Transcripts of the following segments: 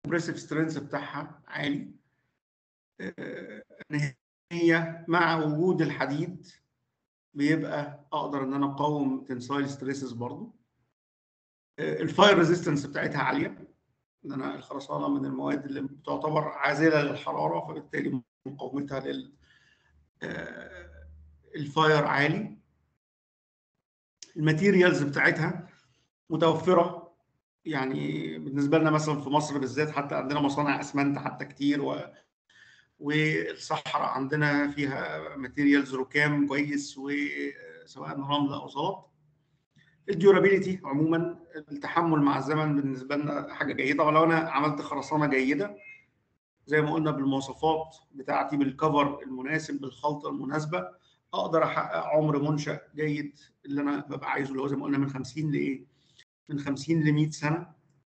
الكومبريسيف سترينث بتاعها عالي آه، ان هي مع وجود الحديد بيبقى اقدر ان انا اقاوم تنسايل ستريسز برضو آه، الفاير ريزيستنس بتاعتها عاليه ان انا الخرسانه من المواد اللي بتعتبر عازله للحراره فبالتالي مقاومتها لل آه، الفاير عالي الماتيريالز بتاعتها متوفره يعني بالنسبه لنا مثلا في مصر بالذات حتى عندنا مصانع اسمنت حتى كتير و والصحراء عندنا فيها ماتيريالز ركام كويس وسواء رمل او زلط الديورابيليتي عموما التحمل مع الزمن بالنسبه لنا حاجه جيده ولو انا عملت خرسانه جيده زي ما قلنا بالمواصفات بتاعتي بالكفر المناسب بالخلطه المناسبه اقدر احقق عمر منشا جيد اللي انا ببقى عايزه اللي هو زي ما قلنا من 50 لايه؟ من 50 ل 100 سنه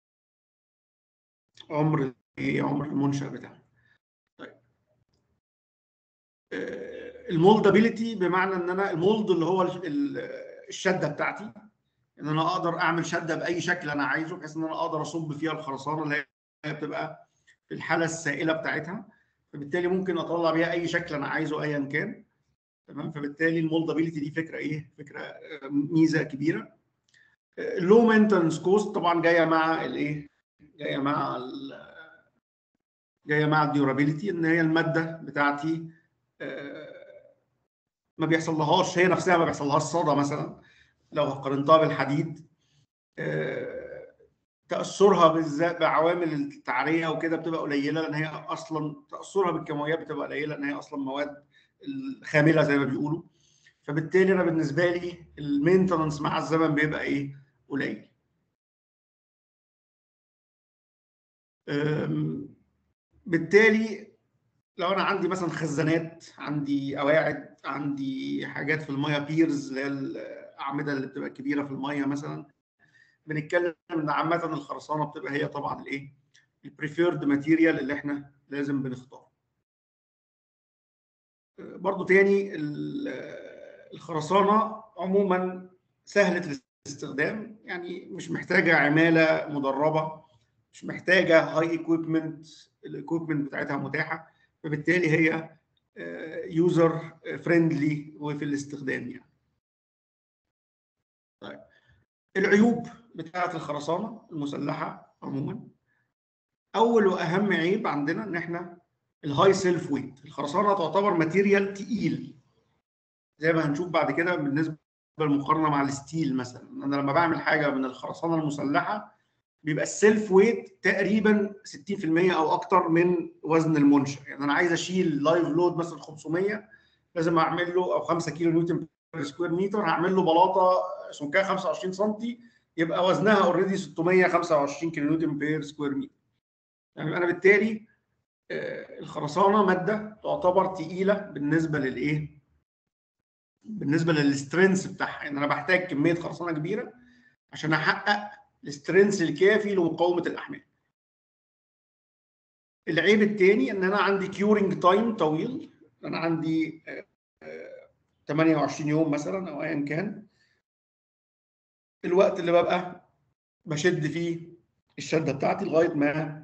عمر ايه عمر المنشا بتاعنا. طيب المولدابيلتي بمعنى ان انا المولد اللي هو ال- ال- الشده بتاعتي ان انا اقدر اعمل شده باي شكل انا عايزه بحيث ان انا اقدر اصب فيها الخرسانه اللي هي بتبقى في الحاله السائله بتاعتها فبالتالي ممكن اطلع بيها اي شكل انا عايزه ايا كان تمام فبالتالي المولدابيلتي دي فكره ايه؟ فكره آه، ميزه كبيره اللو مينتنس كوست طبعا جايه مع الايه؟ جايه مع ال- جايه مع الديورابيلتي ان هي الماده بتاعتي آه، ما بيحصلهاش هي نفسها ما بيحصلهاش صدى مثلا لو قارنتها بالحديد آه، تاثرها بالذات بعوامل التعريه وكده بتبقى قليله لان هي اصلا تاثرها بالكيماويات بتبقى قليله لان هي اصلا مواد الخامله زي ما بيقولوا فبالتالي انا بالنسبه لي المينتنس مع الزمن بيبقى ايه قليل أم، بالتالي لو انا عندي مثلا خزانات عندي قواعد عندي حاجات في الميه بيرز اللي هي الاعمده اللي بتبقى كبيره في الميه مثلا بنتكلم ان عامه الخرسانه بتبقى هي طبعا الايه البريفيرد ماتيريال اللي احنا لازم بنختاره برضو تاني ال- الخرسانه عموما سهله الاستخدام يعني مش محتاجه عماله مدربه مش محتاجه هاي ايكويبمنت الايكويبمنت بتاعتها متاحه فبالتالي هي يوزر فريندلي وفي الاستخدام يعني طيب العيوب بتاعه الخرسانه المسلحه عموما اول واهم عيب عندنا ان احنا الهاي سيلف ويت الخرسانه تعتبر ماتيريال تقيل زي ما هنشوف بعد كده بالنسبه للمقارنه مع الستيل مثلا انا لما بعمل حاجه من الخرسانه المسلحه بيبقى السيلف ويت تقريبا 60% او اكتر من وزن المنشا يعني انا عايز اشيل لايف لود مثلا 500 لازم اعمل له او 5 كيلو نيوتن بير سكوير متر هعمل له بلاطه سمكها 25 سم يبقى وزنها اوريدي 625 كيلو نيوتن بير سكوير متر يعني انا بالتالي آه، الخرسانه ماده تعتبر تقيله بالنسبه للايه؟ بالنسبه للسترينث بتاعها يعني انا بحتاج كميه خرسانه كبيره عشان احقق السترينث الكافي لمقاومه الاحمال. العيب الثاني ان انا عندي كيورنج تايم طويل انا عندي آه، آه، 28 يوم مثلا او ايا كان الوقت اللي ببقى بشد فيه الشده بتاعتي لغايه ما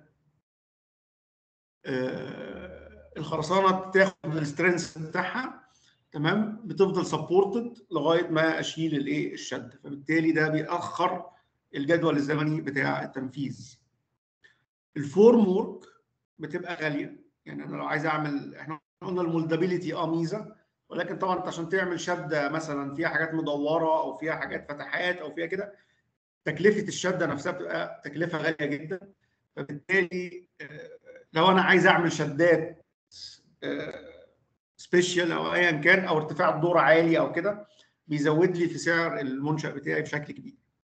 آه، الخرسانه تاخد السترينث بتاعها تمام بتفضل سبورتد لغايه ما اشيل الايه الشده فبالتالي ده بيأخر الجدول الزمني بتاع التنفيذ الفورم وورك بتبقى غاليه يعني انا لو عايز اعمل احنا قلنا المولدابيلتي اه ميزه ولكن طبعا انت عشان تعمل شده مثلا فيها حاجات مدوره او فيها حاجات فتحات او فيها كده تكلفه الشده نفسها بتبقى تكلفه غاليه جدا فبالتالي آه، لو انا عايز اعمل شدات سبيشال او ايا كان او ارتفاع الدور عالي او كده بيزود لي في سعر المنشأ بتاعي بشكل كبير.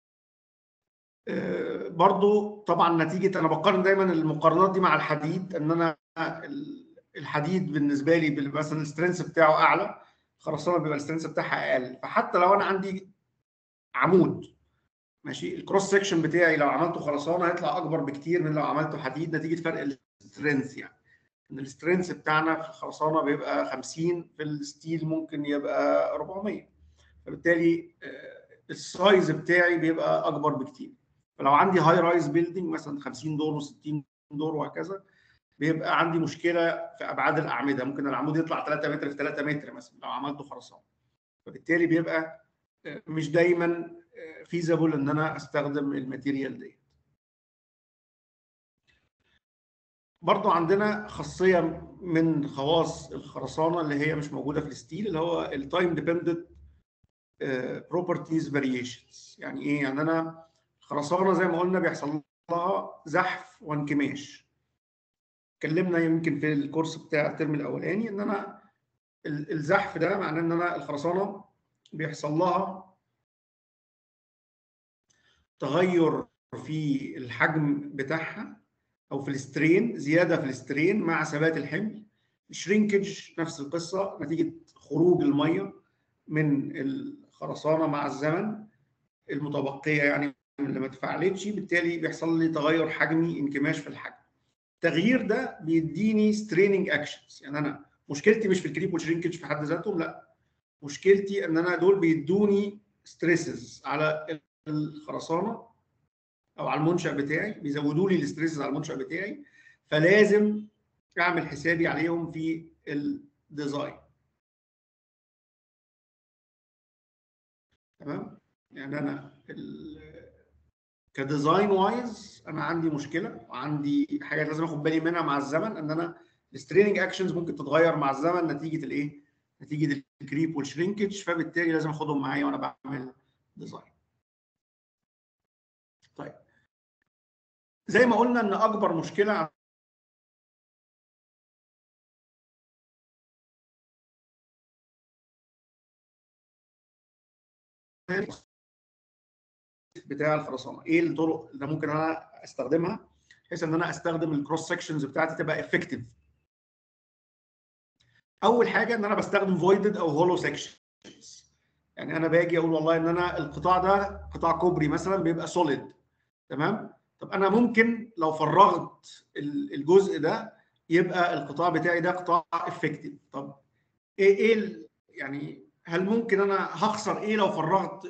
آه، برضو طبعا نتيجه انا بقارن دايما المقارنات دي مع الحديد ان انا ال- الحديد بالنسبه لي بال- مثلا السترينث بتاعه اعلى الخرسانه بيبقى السترينث بتاعها اقل فحتى لو انا عندي عمود ماشي الكروس سكشن بتاعي لو عملته خرسانه هيطلع اكبر بكتير من لو عملته حديد نتيجه فرق السترينث يعني ان السترينث بتاعنا في الخرسانه بيبقى 50 في الستيل ممكن يبقى 400 فبالتالي آه، السايز بتاعي بيبقى اكبر بكتير فلو عندي هاي رايز بيلدينج مثلا 50 دور و60 دور وهكذا بيبقى عندي مشكله في ابعاد الاعمده ممكن العمود يطلع 3 متر في 3 متر مثلا لو عملته خرسانه فبالتالي بيبقى مش دايما فيزابل ان انا استخدم الماتيريال دي برضو عندنا خاصيه من خواص الخرسانه اللي هي مش موجوده في الستيل اللي هو التايم ديبندنت بروبرتيز فاريشنز يعني ايه يعني انا الخرسانه زي ما قلنا بيحصل لها زحف وانكماش اتكلمنا يمكن في الكورس بتاع الترم الاولاني ان انا الزحف ده معناه ان انا الخرسانه بيحصل لها تغير في الحجم بتاعها او في السترين زياده في السترين مع ثبات الحمل الشرينكج نفس القصه نتيجه خروج الميه من الخرسانه مع الزمن المتبقيه يعني اللي ما اتفعلتش بالتالي بيحصل لي تغير حجمي انكماش في الحجم التغيير ده بيديني ستريننج اكشنز يعني انا مشكلتي مش في الكريب والشرينكج في حد ذاتهم لا مشكلتي ان انا دول بيدوني ستريسز على الخرسانه او على المنشا بتاعي بيزودوا لي الستريسز على المنشا بتاعي فلازم اعمل حسابي عليهم في الديزاين تمام يعني انا كديزاين وايز انا عندي مشكله وعندي حاجات لازم اخد بالي منها مع الزمن ان انا الستريننج اكشنز ممكن تتغير مع الزمن نتيجه الايه؟ نتيجه الكريب والشرينكج فبالتالي لازم اخدهم معايا وانا بعمل ديزاين. طيب زي ما قلنا ان اكبر مشكله بتاع الخرسانه ايه الطرق اللي ممكن انا استخدمها بحيث ان انا استخدم الكروس سكشنز بتاعتي تبقى افكتيف اول حاجه ان انا بستخدم فويدد او هولو سكشنز يعني انا باجي اقول والله ان انا القطاع ده قطاع كوبري مثلا بيبقى سوليد تمام طب انا ممكن لو فرغت الجزء ده يبقى القطاع بتاعي ده قطاع افكتيف طب ايه ايه يعني هل ممكن انا هخسر ايه لو فرغت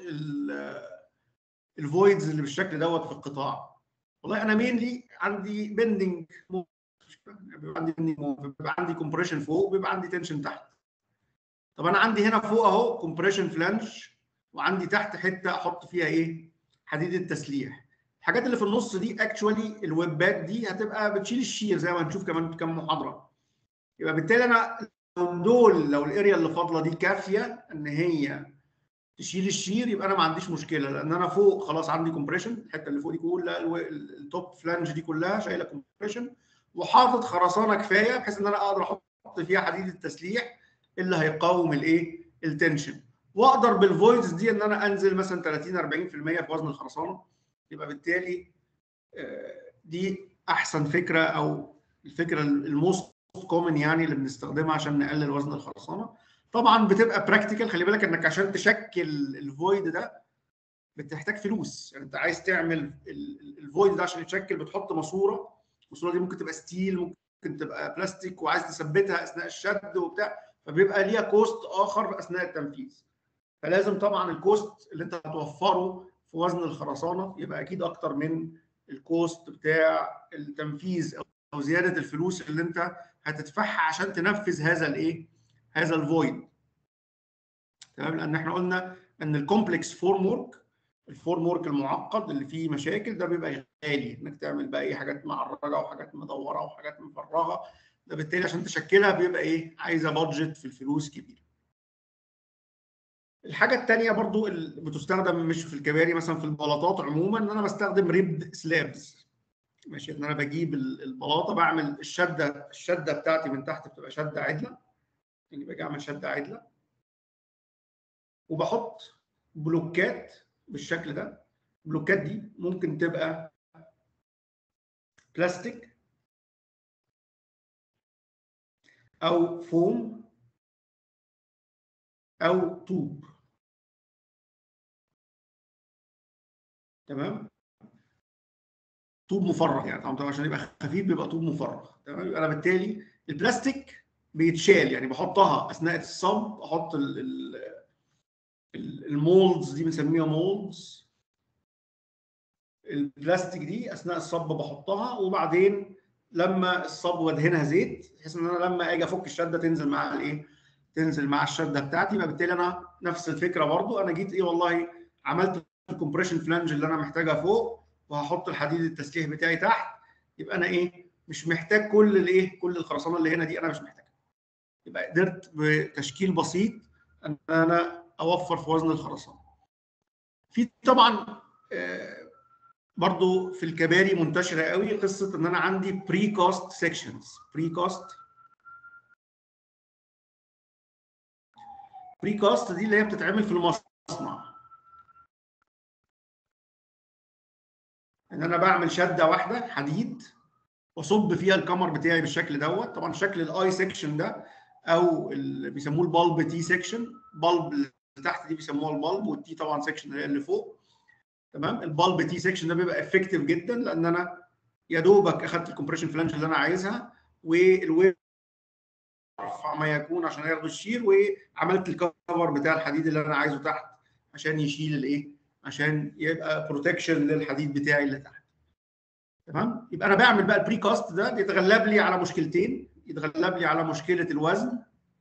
الفويدز اللي بالشكل دوت في القطاع والله انا مينلي عندي بندنج بيبقى عندي بيبقى عندي كومبريشن فوق بيبقى عندي تنشن تحت طب انا عندي هنا فوق اهو كومبريشن فلانج وعندي تحت حته احط فيها ايه حديد التسليح الحاجات اللي في النص دي اكشوالي الويبات دي هتبقى بتشيل الشير زي ما هنشوف كمان كم محاضره يبقى بالتالي انا دول لو الاريا اللي فاضله دي كافيه ان هي تشيل الشير يبقى انا ما عنديش مشكله لان انا فوق خلاص عندي كومبريشن الحته اللي فوق دي كلها التوب فلانج دي كلها شايله كومبريشن وحاطط خرسانه كفايه بحيث ان انا اقدر احط فيها حديد التسليح اللي هيقاوم الايه التنشن واقدر بالفويدز دي ان انا انزل مثلا 30 40% في وزن الخرسانه يبقى بالتالي دي احسن فكره او الفكره الموست كومن يعني اللي بنستخدمها عشان نقلل وزن الخرسانه طبعا بتبقى براكتيكال خلي بالك انك عشان تشكل الفويد ده بتحتاج فلوس يعني انت عايز تعمل الفويد ده عشان يتشكل بتحط ماسوره الماسوره دي ممكن تبقى ستيل ممكن تبقى بلاستيك وعايز تثبتها اثناء الشد وبتاع فبيبقى ليها كوست اخر اثناء التنفيذ فلازم طبعا الكوست اللي انت هتوفره في وزن الخرسانه يبقى اكيد اكتر من الكوست بتاع التنفيذ او زياده الفلوس اللي انت هتدفعها عشان تنفذ هذا الايه هذا الفويد تمام لان احنا قلنا ان الكومبلكس فورم ورك الفورم ورك المعقد اللي فيه مشاكل ده بيبقى غالي انك تعمل بقى ايه حاجات معرجه وحاجات مدوره وحاجات مفرغه ده بالتالي عشان تشكلها بيبقى ايه عايزه بادجت في الفلوس كبير الحاجه الثانيه برضو اللي بتستخدم مش في الكباري مثلا في البلاطات عموما ان انا بستخدم ريبد سلابز ماشي ان انا بجيب البلاطه بعمل الشده الشده بتاعتي من تحت بتبقى شده عدله يعني باجي اعمل شده عدله وبحط بلوكات بالشكل ده البلوكات دي ممكن تبقى بلاستيك او فوم او طوب تمام طوب مفرغ يعني طبعا عشان يبقى خفيف بيبقى طوب مفرغ تمام يبقى انا بالتالي البلاستيك بيتشال يعني بحطها اثناء الصب احط ال ال المولدز دي بنسميها مولدز البلاستيك دي اثناء الصب بحطها وبعدين لما الصبوه ادهنها زيت بحيث ان انا لما اجي افك الشده تنزل مع الايه تنزل مع الشده بتاعتي فبالتالي انا نفس الفكره برضو انا جيت ايه والله عملت الكومبريشن فلانج اللي انا محتاجها فوق وهحط الحديد التسليح بتاعي تحت يبقى انا ايه مش محتاج كل الايه كل الخرسانه اللي هنا دي انا مش محتاجها يبقى قدرت بتشكيل بسيط ان انا اوفر في وزن الخرسانه في طبعا آه، برضو في الكباري منتشره قوي قصه ان انا عندي بري كاست سيكشنز بري كاست بري كاست دي اللي هي بتتعمل في المصنع ان انا بعمل شده واحده حديد واصب فيها الكمر بتاعي بالشكل دوت طبعا شكل الاي سيكشن ده او اللي بيسموه البالب تي سيكشن بالب اللي تحت دي بيسموها البالب والتي طبعا سيكشن اللي هي اللي فوق تمام البالب تي سيكشن ده بيبقى افكتيف جدا لان انا يا دوبك اخدت الكومبريشن فلانج اللي انا عايزها والويب ارفع ما يكون عشان ياخد الشير وعملت الكفر بتاع الحديد اللي انا عايزه تحت عشان يشيل الايه عشان يبقى بروتكشن للحديد بتاعي اللي تحت تمام يبقى انا بعمل بقى البري كاست ده بيتغلب لي على مشكلتين يتغلب لي على مشكله الوزن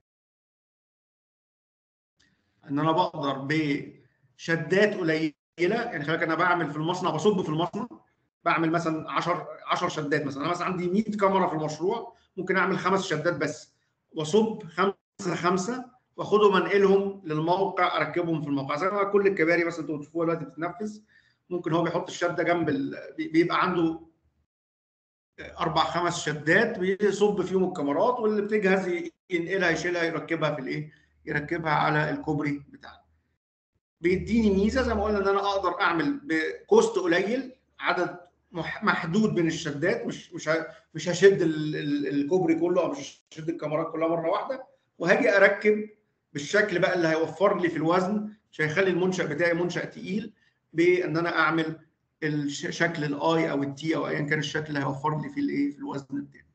ان انا بقدر بشدات قليله يعني خلي بالك انا بعمل في المصنع بصب في المصنع بعمل مثلا 10 10 شدات مثلا انا مثلا عندي 100 كاميرا في المشروع ممكن اعمل خمس شدات بس واصب خمسه خمسه واخدهم انقلهم للموقع اركبهم في الموقع زي ما كل الكباري مثلا انتوا بتشوفوها دلوقتي بتتنفذ ممكن هو بيحط الشده جنب ال... بيبقى عنده اربع خمس شدات بيصب فيهم الكاميرات واللي بتجهز ينقلها يشيلها يركبها في الايه؟ يركبها على الكوبري بتاعنا. بيديني ميزه زي ما قلنا ان انا اقدر اعمل بكوست قليل عدد محدود من الشدات مش مش مش هشد الكوبري كله او مش هشد الكاميرات كلها مره واحده وهاجي اركب بالشكل بقى اللي هيوفر لي في الوزن مش هيخلي المنشا بتاعي منشا تقيل بان انا اعمل الشكل الاي او التي او ايا كان الشكل اللي هيوفر لي في الايه في الوزن بتاعي.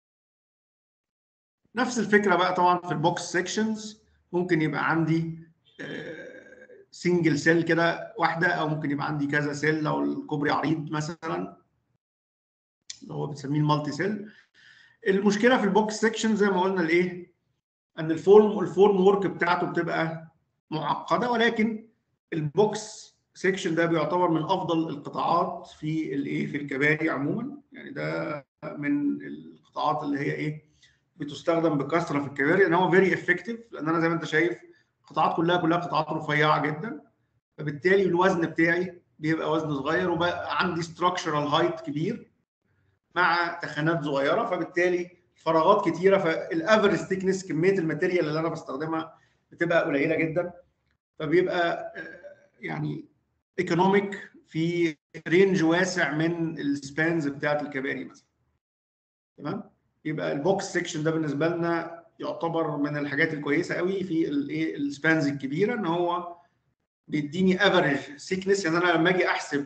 نفس الفكره بقى طبعا في البوكس سيكشنز ممكن يبقى عندي سنجل سيل كده واحده او ممكن يبقى عندي كذا سيل لو الكوبري عريض مثلا اللي هو بنسميه المالتي سيل. المشكله في البوكس سيكشن زي ما قلنا الايه؟ ان الفورم الفورم ورك بتاعته بتبقى معقده ولكن البوكس سيكشن ده بيعتبر من افضل القطاعات في الايه في الكباري عموما يعني ده من القطاعات اللي هي ايه بتستخدم بكثره في الكباري لان هو فيري افكتيف لان انا زي ما انت شايف القطاعات كلها كلها قطاعات رفيعه جدا فبالتالي الوزن بتاعي بيبقى وزن صغير وبقى عندي ستراكشرال هايت كبير مع تخانات صغيره فبالتالي فراغات كتيره فالافرج ثيكنس كميه الماتيريال اللي انا بستخدمها بتبقى قليله جدا فبيبقى يعني ايكونوميك في رينج واسع من السبانز بتاعت الكباري مثلا تمام يبقى البوكس سيكشن ده بالنسبه لنا يعتبر من الحاجات الكويسه قوي في الايه السبانز الكبيره ان هو بيديني افريج سيكنس يعني انا لما اجي احسب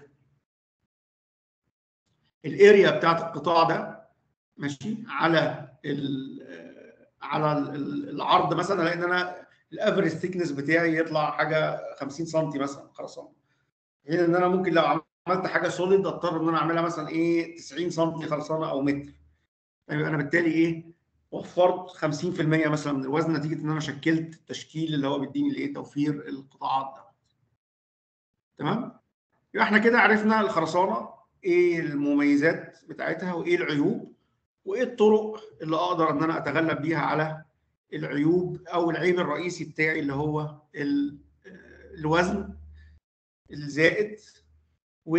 الاريا بتاعت القطاع ده ماشي على ال على العرض مثلا لان انا الافريج ثيكنس بتاعي يطلع حاجه 50 سم مثلا خرسانه غير ان انا ممكن لو عملت حاجه سوليد اضطر ان انا اعملها مثلا ايه 90 سم خرسانه او متر يبقى انا بالتالي ايه وفرت 50% مثلا من الوزن نتيجه ان انا شكلت التشكيل اللي هو بيديني الايه توفير القطاعات ده تمام يبقى احنا كده عرفنا الخرسانه ايه المميزات بتاعتها وايه العيوب وايه الطرق اللي اقدر ان انا اتغلب بيها على العيوب او العيب الرئيسي بتاعي اللي هو الوزن الزائد و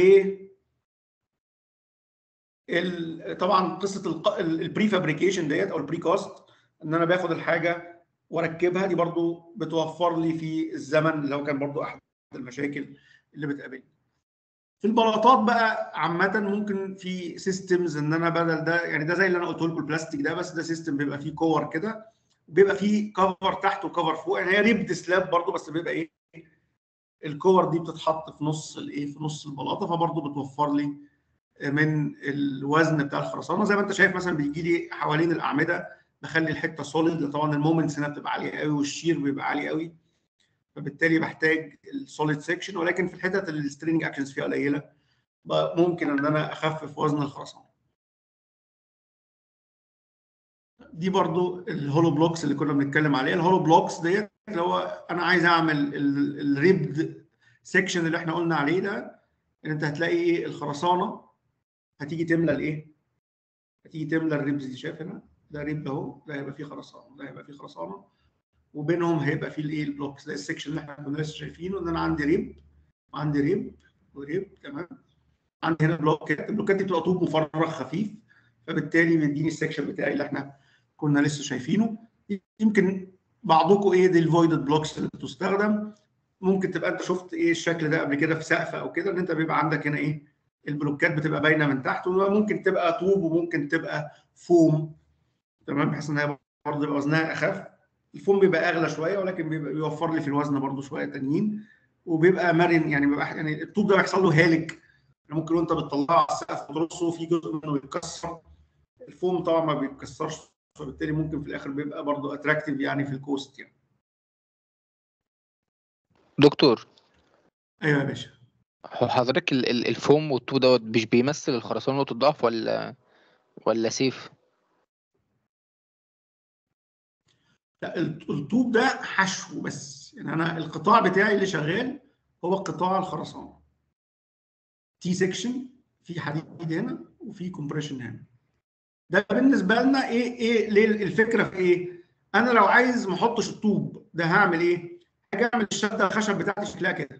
طبعا قصه البري فابريكيشن ديت او البري كاست ان انا باخد الحاجه واركبها دي برضو بتوفر لي في الزمن اللي هو كان برضو احد المشاكل اللي بتقابلني في البلاطات بقى عامة ممكن في سيستمز ان انا بدل ده يعني ده زي اللي انا قلت لكم البلاستيك ده بس ده سيستم بيبقى فيه كور كده بيبقى فيه كفر تحت وكفر فوق يعني هي ريبد سلاب برضو بس بيبقى ايه الكور دي بتتحط في نص الايه في نص البلاطه فبرضه بتوفر لي من الوزن بتاع الخرسانه زي ما انت شايف مثلا بيجي لي حوالين الاعمده بخلي الحته سوليد طبعا المومنتس هنا بتبقى عاليه قوي والشير بيبقى عالي قوي فبالتالي بحتاج السوليد سيكشن ولكن في الحتت اللي السترينج اكشنز فيها قليله ممكن ان انا اخفف وزن الخرسانه دي برضو الهولو بلوكس اللي كنا بنتكلم عليها الهولو بلوكس ديت اللي هو انا عايز اعمل الريبد سيكشن اللي احنا قلنا عليه ده ان انت هتلاقي ايه الخرسانه هتيجي تملى الايه هتيجي تملى الريبز دي شايف هنا ده ريب اهو ده هيبقى فيه خرسانه ده هيبقى فيه خرسانه وبينهم هيبقى فيه الايه البلوكس ده السكشن اللي احنا كنا لسه شايفينه ان انا عندي ريب وعندي ريب وريب تمام عندي هنا بلوكات البلوكات دي بتبقى طوب مفرغ خفيف فبالتالي بيديني السكشن بتاعي اللي احنا كنا لسه شايفينه يمكن بعضكم ايه دي الفويدد بلوكس اللي بتستخدم ممكن تبقى انت شفت ايه الشكل ده قبل كده في سقف او كده ان انت بيبقى عندك هنا ايه البلوكات بتبقى باينه من تحت وممكن تبقى طوب وممكن تبقى فوم تمام بحيث ان هي برضه يبقى وزنها اخف الفوم بيبقى اغلى شويه ولكن بيبقى بيوفر لي في الوزن برضه شويه تانيين وبيبقى مرن يعني بيبقى يعني الطوب ده بيحصل له هالك ممكن وانت بتطلعه على السقف وترصه في جزء منه بيتكسر الفوم طبعا ما بيتكسرش فبالتالي ممكن في الاخر بيبقى برضه اتراكتيف يعني في الكوست يعني دكتور ايوه يا باشا هو حضرتك ال- ال- الفوم والطوب دوت مش بيمثل الخرسانة نقطة ضعف ولا ولا سيف؟ لا الط- الطوب ده حشو بس يعني انا القطاع بتاعي اللي شغال هو قطاع الخرسانه تي سيكشن في حديد هنا وفي كومبريشن هنا ده بالنسبه لنا ايه ايه ليه الفكره في ايه انا لو عايز ما احطش الطوب ده هعمل ايه هاجي اعمل الشده الخشب بتاعتي شكلها كده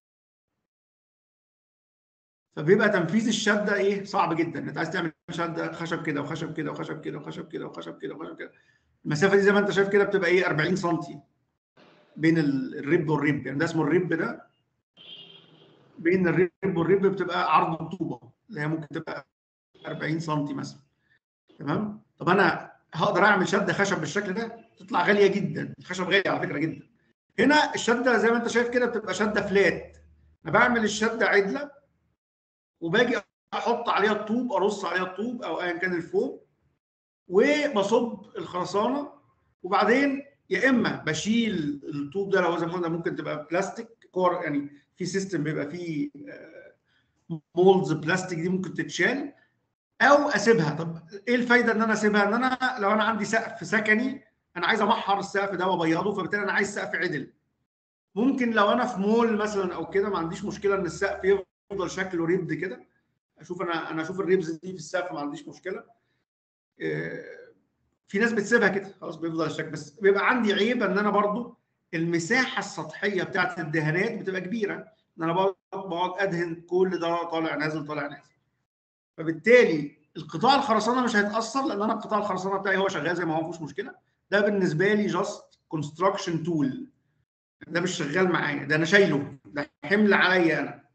فبيبقى تنفيذ الشده ايه صعب جدا انت عايز تعمل شده خشب كده وخشب كده وخشب كده وخشب كده وخشب كده وخشب كده المسافه دي زي ما انت شايف كده بتبقى ايه 40 سم بين ال- الريب والريب يعني ده اسمه الريب ده بين الريب والريب بتبقى عرض الطوبه اللي هي ممكن تبقى 40 سم مثلا تمام طب انا هقدر اعمل شده خشب بالشكل ده تطلع غاليه جدا الخشب غالي على فكره جدا هنا الشده زي ما انت شايف كده بتبقى شده فلات انا بعمل الشده عدله وباجي احط عليها الطوب ارص عليها الطوب او ايا كان الفوم وبصب الخرسانه وبعدين يا اما بشيل الطوب ده لو زي ما قلنا ممكن تبقى بلاستيك كور يعني في سيستم بيبقى فيه مولدز بلاستيك دي ممكن تتشال او اسيبها طب ايه الفايده ان انا اسيبها ان انا لو انا عندي سقف سكني انا عايز امحر السقف ده وابيضه فبالتالي انا عايز سقف عدل ممكن لو انا في مول مثلا او كده ما عنديش مشكله ان السقف يفضل شكله ريبد كده اشوف انا انا اشوف الريبز دي في السقف ما عنديش مشكله إيه، في ناس بتسيبها كده خلاص بيفضل الشكل بس بيبقى عندي عيب ان انا برضو المساحه السطحيه بتاعت الدهانات بتبقى كبيره ان انا بقعد بقعد ادهن كل ده طالع نازل طالع نازل فبالتالي القطاع الخرسانه مش هيتاثر لان انا قطاع الخرسانه بتاعي هو شغال زي ما هو مفيش مشكله ده بالنسبه لي جاست كونستراكشن تول ده مش شغال معايا ده انا شايله ده حمل عليا انا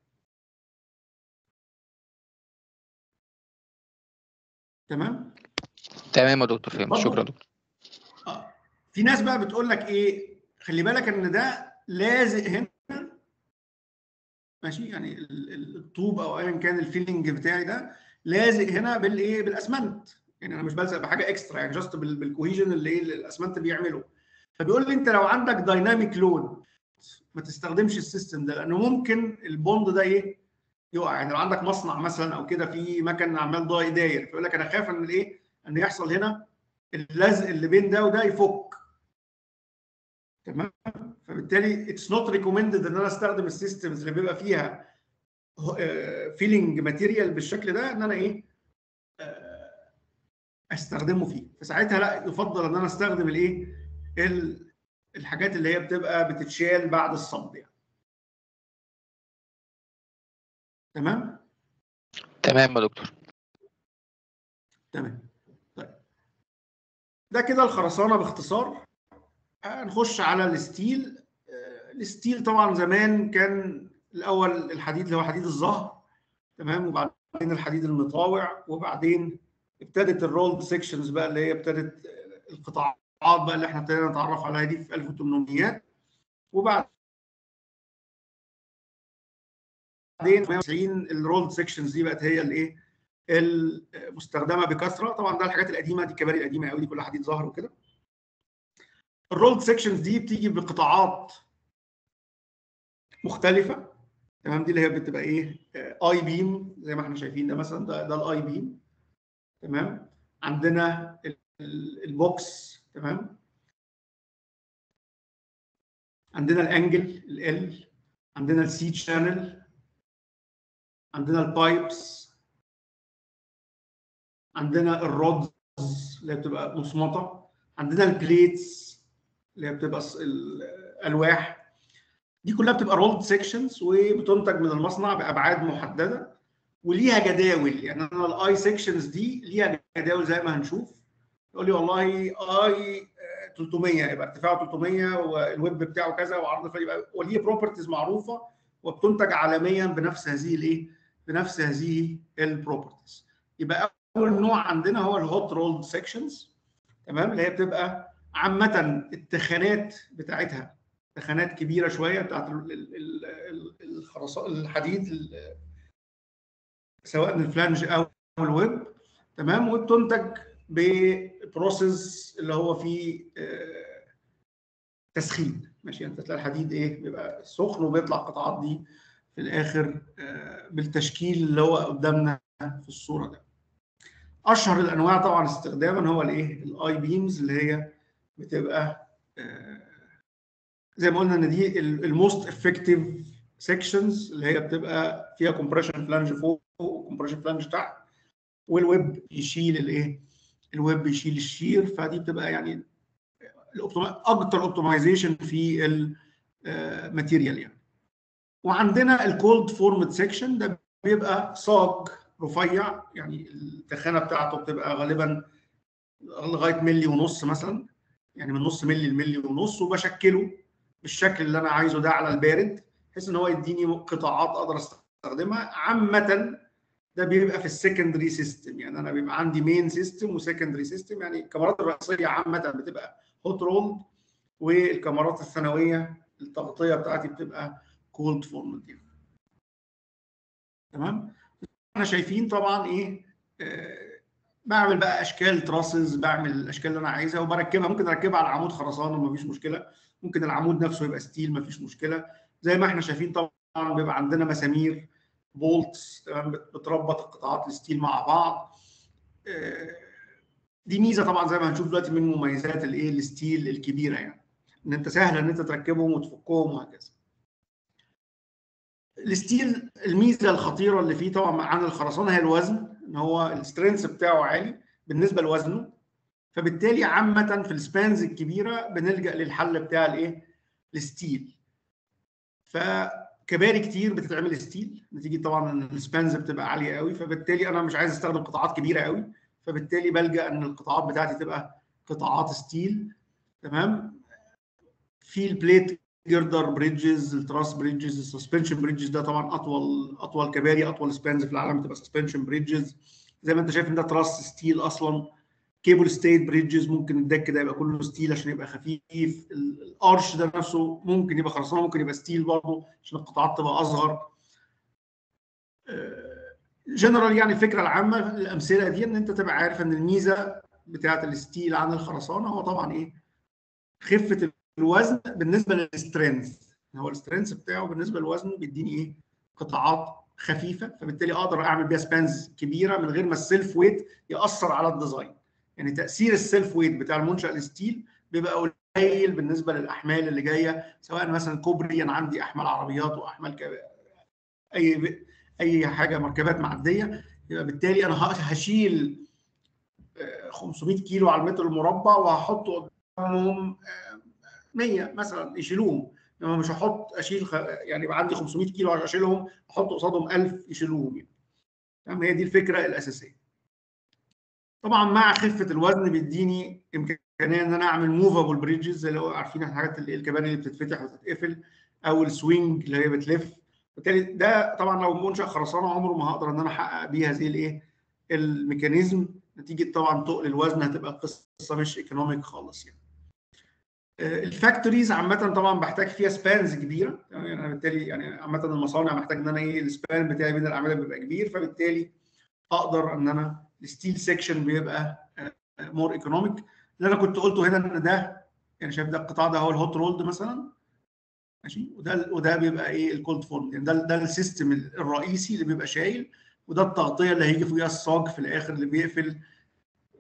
تمام تمام يا دكتور فهمت برضو. شكرا يا دكتور آه. في ناس بقى بتقول لك ايه خلي بالك ان ده لازق هنا ماشي يعني ال- ال- الطوب او ايا كان الفيلنج بتاعي ده لازق هنا بالايه بالاسمنت يعني انا مش بلزق بحاجه اكسترا يعني جاست بالكوهيجن اللي ايه اللي الاسمنت بيعمله فبيقول لي انت لو عندك دايناميك لود ما تستخدمش السيستم ده لانه ممكن البوند ده ايه يقع يعني لو عندك مصنع مثلا او كده في مكن عمال ضاي داير فيقول لك انا خايف ان الايه ان يحصل هنا اللزق اللي بين ده وده يفك تمام فبالتالي اتس نوت ريكومندد ان انا استخدم السيستمز اللي بيبقى فيها فيلينج ماتيريال بالشكل ده ان انا ايه آه، استخدمه فيه فساعتها لا يفضل ان انا استخدم الايه ال- الحاجات اللي هي بتبقى بتتشال بعد الصب يعني تمام تمام يا دكتور تمام طيب ده كده الخرسانه باختصار هنخش على الستيل آه، الستيل طبعا زمان كان الاول الحديد اللي هو حديد الظهر تمام وبعدين الحديد المطاوع وبعدين ابتدت الرولد سيكشنز بقى اللي هي ابتدت آه، القطاعات بقى اللي احنا ابتدينا نتعرف عليها دي في 1800 وبعدين 90 الرولد سيكشنز دي بقت هي الايه المستخدمه بكثره طبعا ده الحاجات القديمه دي الكباري القديمه قوي دي كلها حديد ظهر وكده الرولد سيكشنز دي بتيجي بقطاعات مختلفه تمام دي اللي هي بتبقى ايه اي بيم زي ما احنا شايفين ده مثلا ده ده الاي بيم تمام عندنا ال- البوكس تمام عندنا الانجل ال عندنا السي شانل عندنا البايبس عندنا الرودز اللي هي بتبقى مصمطه عندنا البليتس اللي هي بتبقى الص- الالواح دي كلها بتبقى رولد سيكشنز وبتنتج من المصنع بابعاد محدده وليها جداول يعني انا الاي سيكشنز دي ليها جداول زي ما هنشوف يقول لي والله اي 300 يبقى ارتفاعه 300 والويب بتاعه كذا وعرض فيبقى وليه بروبرتيز معروفه وبتنتج عالميا بنفس هذه الايه؟ بنفس هذه البروبرتيز يبقى اول نوع عندنا هو الهوت رولد سيكشنز تمام اللي هي بتبقى عامه التخانات بتاعتها تخانات كبيره شويه بتاعت ال- ال- ال- ال- الخرساء الحديد ال- سواء الفلانج او الويب تمام وبتنتج ببروسيس اللي هو فيه آه، تسخين ماشي انت تلاقي الحديد ايه بيبقى سخن وبيطلع القطعات دي في الاخر آه، بالتشكيل اللي هو قدامنا في الصوره ده اشهر الانواع طبعا استخداما هو الايه الاي بيمز اللي هي بتبقى آه، زي ما قلنا ان دي الموست افكتيف سيكشنز اللي هي بتبقى فيها كومبريشن فلانج فوق وكومبريشن فلانج تحت والويب يشيل الايه الويب يشيل الشير فدي بتبقى يعني الأوبتما- اكتر اوبتمايزيشن في الماتيريال يعني وعندنا الكولد فورمد سيكشن ده بيبقى صاج رفيع يعني التخانه بتاعته بتبقى غالبا لغايه ملي ونص مثلا يعني من نص ملي لملي ونص وبشكله بالشكل اللي انا عايزه ده على البارد بحيث ان هو يديني قطاعات اقدر استخدمها عامه ده بيبقى في السكندري سيستم يعني انا بيبقى عندي مين سيستم وسكندري سيستم يعني الكاميرات الرئيسيه عامه بتبقى هوت رولد والكاميرات الثانويه التغطيه بتاعتي بتبقى كولد فورمد يعني. تمام احنا شايفين طبعا ايه آه بعمل بقى اشكال تراسز بعمل الاشكال اللي انا عايزها وبركبها ممكن اركبها على عمود خرسانه مفيش مشكله ممكن العمود نفسه يبقى ستيل مفيش مشكله زي ما احنا شايفين طبعا بيبقى عندنا مسامير بولتس تمام بتربط القطاعات الستيل مع بعض آه، دي ميزه طبعا زي ما هنشوف دلوقتي من مميزات الايه الستيل الكبيره يعني ان انت سهل ان انت تركبهم وتفكهم وهكذا الستيل الميزه الخطيره اللي فيه طبعا عن الخرسانه هي الوزن ان هو السترينث بتاعه عالي بالنسبه لوزنه فبالتالي عامه في السبانز الكبيره بنلجا للحل بتاع الايه الستيل فكباري كتير بتتعمل ستيل نتيجه طبعا ان السبانز بتبقى عاليه قوي فبالتالي انا مش عايز استخدم قطاعات كبيره قوي فبالتالي بلجا ان القطاعات بتاعتي تبقى قطاعات ستيل تمام في البليت جردر بريدجز التراس بريدجز السسبنشن بريدجز ده طبعا اطول اطول كباري اطول سبانز في العالم بتبقى سسبنشن بريدجز زي ما انت شايف ان ده تراس ستيل اصلا كيبل ستيت بريدجز ممكن الدك ده يبقى كله ستيل عشان يبقى خفيف ال- الارش ده نفسه ممكن يبقى خرسانه ممكن يبقى ستيل برضه عشان القطاعات تبقى اصغر جنرال يعني الفكره العامه الامثله دي ان انت تبقى عارف ان الميزه بتاعه الستيل عن الخرسانه هو طبعا ايه خفه الوزن بالنسبه للسترينث هو السترينث بتاعه بالنسبه للوزن بيديني ايه قطاعات خفيفه فبالتالي اقدر اعمل بيها سبانز كبيره من غير ما السيلف ويت ياثر على الديزاين يعني تاثير السيلف ويت بتاع المنشا الستيل بيبقى قليل بالنسبه للاحمال اللي جايه سواء مثلا كوبري انا عندي احمال عربيات واحمال كب... اي اي حاجه مركبات معديه يبقى بالتالي انا هشيل 500 كيلو على المتر المربع وهحط قدامهم 100 مثلا يشيلوهم انما مش هحط اشيل خ... يعني يبقى عندي 500 كيلو عشان اشيلهم احط قصادهم 1000 يشيلوهم يعني تمام هي دي الفكره الاساسيه طبعا مع خفه الوزن بيديني امكانيه ان انا اعمل موفابل بريدجز زي اللي هو عارفين الحاجات اللي الكباني اللي بتتفتح وتتقفل او السوينج اللي هي بتلف بالتالي ده طبعا لو منشا خرسانه عمره ما هقدر ان انا احقق بيه هذه الايه الميكانيزم نتيجه طبعا تقل الوزن هتبقى قصه مش ايكونوميك خالص يعني الفاكتوريز عامه طبعا بحتاج فيها سبانز كبيره يعني انا بالتالي يعني عامه المصانع محتاج ان انا ايه السبان بتاعي بين الاعمده بيبقى كبير فبالتالي اقدر ان انا الستيل سيكشن بيبقى مور ايكونوميك اللي انا كنت قلته هنا ان ده يعني شايف ده القطاع ده هو الهوت رولد مثلا ماشي وده وده بيبقى ايه الكولد فورم يعني ده ده السيستم الرئيسي اللي بيبقى شايل وده التغطيه اللي هيجي فوقيها الصاج في الاخر اللي بيقفل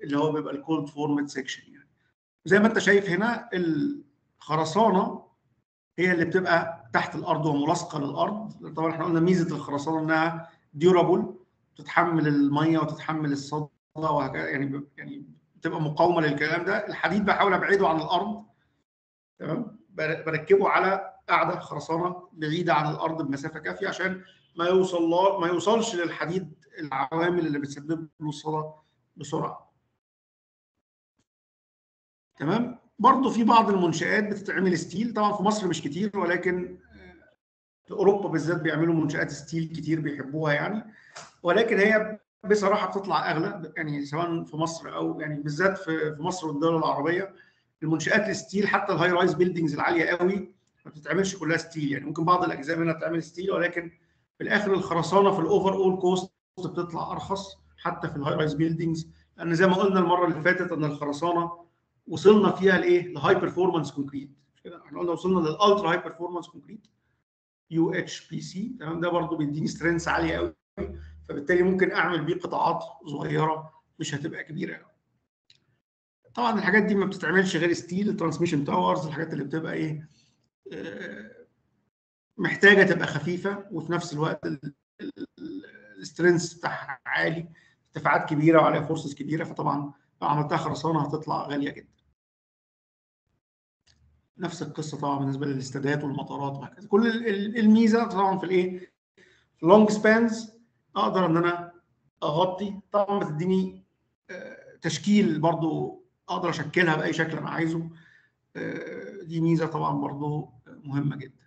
اللي هو بيبقى الكولد فورمت سيكشن يعني زي ما انت شايف هنا الخرسانه هي اللي بتبقى تحت الارض وملاصقه للارض طبعا احنا قلنا ميزه الخرسانه انها ديورابل تتحمل الميه وتتحمل الصدى وهكذا يعني يعني بتبقى مقاومه للكلام ده الحديد بحاول ابعده عن الارض تمام بركبه على قاعده خرسانه بعيده عن الارض بمسافه كافيه عشان ما يوصل ما يوصلش للحديد العوامل اللي بتسبب له الصدى بسرعه تمام برضه في بعض المنشآت بتتعمل ستيل طبعا في مصر مش كتير ولكن في اوروبا بالذات بيعملوا منشآت ستيل كتير بيحبوها يعني ولكن هي بصراحه بتطلع اغلى يعني سواء في مصر او يعني بالذات في مصر والدول العربيه المنشآت الستيل حتى الهاي رايز بيلدينجز العاليه قوي ما بتتعملش كلها ستيل يعني ممكن بعض الاجزاء منها تتعمل ستيل ولكن في الاخر الخرسانه في الاوفر اول كوست بتطلع ارخص حتى في الهاي رايز بيلدينجز لان زي ما قلنا المره اللي فاتت ان الخرسانه وصلنا فيها لايه؟ لهاي بيرفورمانس كونكريت احنا قلنا وصلنا للالترا هاي بيرفورمانس كونكريت يو اتش بي سي تمام ده برضه بيديني سترينث عاليه قوي فبالتالي ممكن اعمل بيه قطاعات صغيره مش هتبقى كبيره قوي طبعا الحاجات دي ما بتتعملش غير ستيل الترانسميشن تاورز الحاجات اللي بتبقى ايه محتاجه تبقى خفيفه وفي نفس الوقت السترينث بتاعها عالي ارتفاعات كبيره وعليها فورسز كبيره فطبعا لو عملتها خرسانه هتطلع غاليه جدا. نفس القصه طبعا بالنسبه للاستادات والمطارات وهكذا كل الميزه طبعا في الايه؟ في اللونج سبانز اقدر ان انا اغطي طبعا بتديني تشكيل برضو اقدر اشكلها باي شكل انا عايزه دي ميزه طبعا برضو مهمه جدا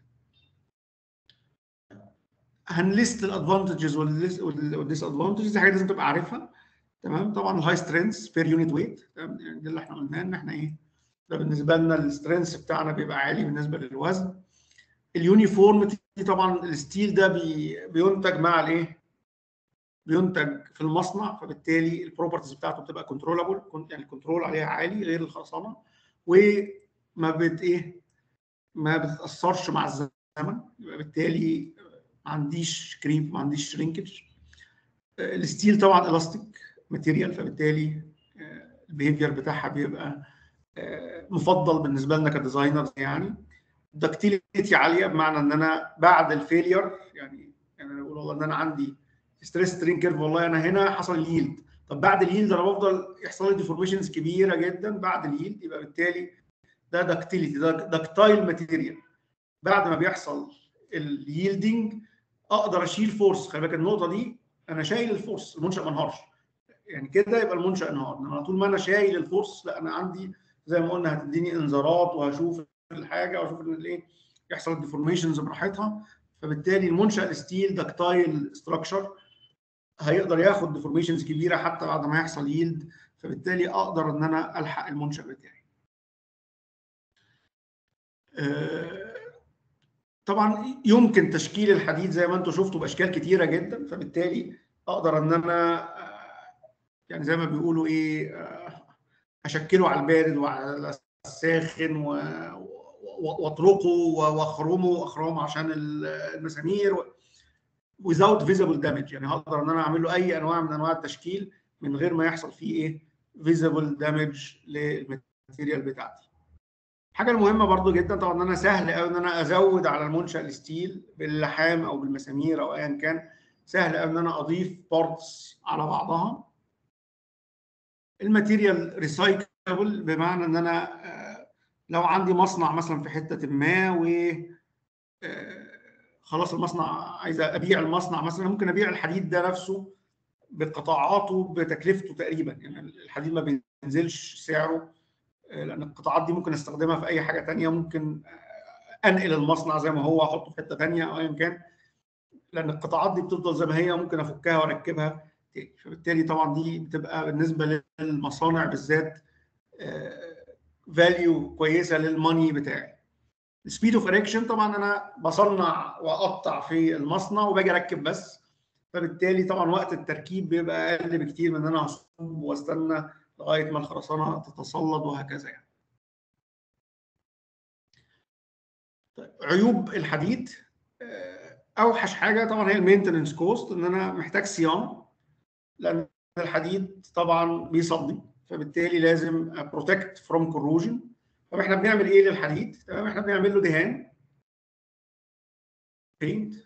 هنليست الادفانتجز والديس ادفانتجز دي حاجه لازم تبقى عارفها تمام طبعا الهاي سترينث بير يونت ويت يعني ده اللي احنا قلناه ان احنا ايه ده بالنسبه لنا السترينث بتاعنا بيبقى عالي بالنسبه للوزن اليونيفورمتي طبعا الستيل ده بي بينتج مع الايه بينتج في المصنع فبالتالي البروبرتيز بتاعته بتبقى كنترولابل يعني الكنترول عليها عالي غير الخرسانه وما بت ايه ما بتتاثرش مع الزمن يبقى بالتالي ما عنديش كريب ما عنديش شرينكج الستيل طبعا الاستيك ماتيريال فبالتالي البيهيفير بتاعها بيبقى مفضل بالنسبه لنا كديزاينرز يعني دكتيليتي عاليه بمعنى ان انا بعد الفيلير يعني يعني انا بقول والله ان انا عندي ستريس سترين كيرف والله انا هنا حصل ييلد طب بعد الييلد انا بفضل يحصل لي ديفورميشنز كبيره جدا بعد الييلد يبقى بالتالي ده دكتيليتي ده دكتايل ماتيريال بعد ما بيحصل الييلدنج اقدر اشيل فورس خلي بالك النقطه دي انا شايل الفورس المنشا ما انهارش يعني كده يبقى المنشا انهار انما طول ما انا شايل الفورس لا انا عندي زي ما قلنا هتديني انذارات وهشوف الحاجه واشوف ان الايه يحصل ديفورميشنز براحتها فبالتالي المنشا الستيل دكتايل ستراكشر هيقدر ياخد ديفورميشنز كبيره حتى بعد ما يحصل ييلد فبالتالي اقدر ان انا الحق المنشا بتاعي. طبعا يمكن تشكيل الحديد زي ما انتم شفتوا باشكال كتيره جدا فبالتالي اقدر ان انا يعني زي ما بيقولوا ايه اشكله على البارد وعلى الساخن واطرقه واخرمه اخرام عشان المسامير without visible damage يعني هقدر ان انا اعمل له اي انواع من انواع التشكيل من غير ما يحصل فيه ايه visible damage للماتيريال بتاعتي. الحاجه المهمه برضو جدا طبعا ان انا سهل قوي ان انا ازود على المنشا الستيل باللحام او بالمسامير او ايا كان سهل قوي ان انا اضيف بارتس على بعضها. الماتيريال ريسايكلبل بمعنى ان انا لو عندي مصنع مثلا في حته ما و خلاص المصنع عايز ابيع المصنع مثلا ممكن ابيع الحديد ده نفسه بقطاعاته بتكلفته تقريبا يعني الحديد ما بينزلش سعره لان القطاعات دي ممكن استخدمها في اي حاجه ثانيه ممكن انقل المصنع زي ما هو احطه في حته ثانيه او ايا كان لان القطاعات دي بتفضل زي ما هي ممكن افكها واركبها تاني فبالتالي طبعا دي بتبقى بالنسبه للمصانع بالذات فاليو كويسه للماني بتاعي السبيد اوف اريكشن طبعا انا بصنع واقطع في المصنع وباجي اركب بس فبالتالي طبعا وقت التركيب بيبقى اقل بكتير من ان انا هصب واستنى لغايه ما الخرسانه تتصلد وهكذا يعني. طيب عيوب الحديد اوحش حاجه طبعا هي المينتننس كوست ان انا محتاج صيانه لان الحديد طبعا بيصدي فبالتالي لازم بروتكت فروم كوروجن طب احنا بنعمل ايه للحديد تمام احنا بنعمل له دهان بينت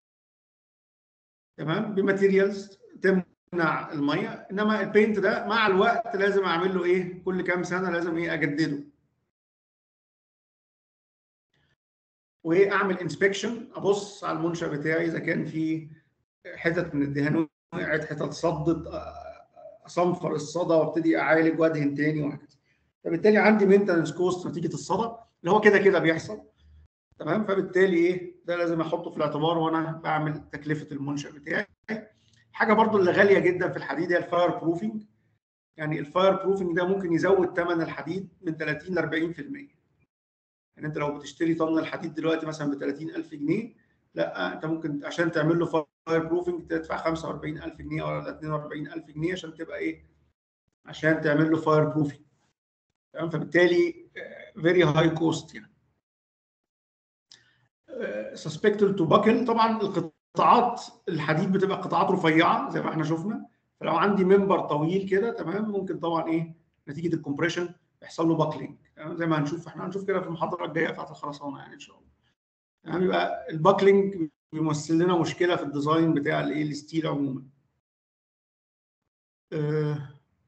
تمام بماتيريالز تمنع الميه انما البينت ده مع الوقت لازم اعمل له ايه كل كام سنه لازم ايه اجدده واعمل انسبكشن ابص على المنشا بتاعي اذا كان في حتت من الدهان وقعت حتت صدت اصنفر الصدى وابتدي اعالج وادهن تاني وهكذا فبالتالي عندي مينتنس كوست نتيجه الصدى اللي هو كده كده بيحصل تمام فبالتالي ايه ده لازم احطه في الاعتبار وانا بعمل تكلفه المنشا بتاعي حاجه برضو اللي غاليه جدا في الحديد هي الفاير بروفنج يعني الفاير بروفنج ده ممكن يزود ثمن الحديد من 30 ل 40% يعني انت لو بتشتري طن الحديد دلوقتي مثلا ب 30000 جنيه لا انت ممكن عشان تعمل له فاير بروفنج تدفع 45000 جنيه ولا 42000 جنيه عشان تبقى ايه عشان تعمل له فاير بروفنج تمام فبالتالي فيري هاي كوست يعني سسبكتد تو باكل طبعا القطاعات الحديد بتبقى قطاعات رفيعه زي ما احنا شفنا فلو عندي منبر طويل كده تمام ممكن طبعا ايه نتيجه الكومبريشن يحصل له باكلينج تمام زي ما هنشوف احنا هنشوف كده في المحاضره الجايه بتاعت الخرسانه يعني ان شاء الله تمام يبقى الباكلينج بيمثل لنا مشكله في الديزاين بتاع الايه الستيل عموما آه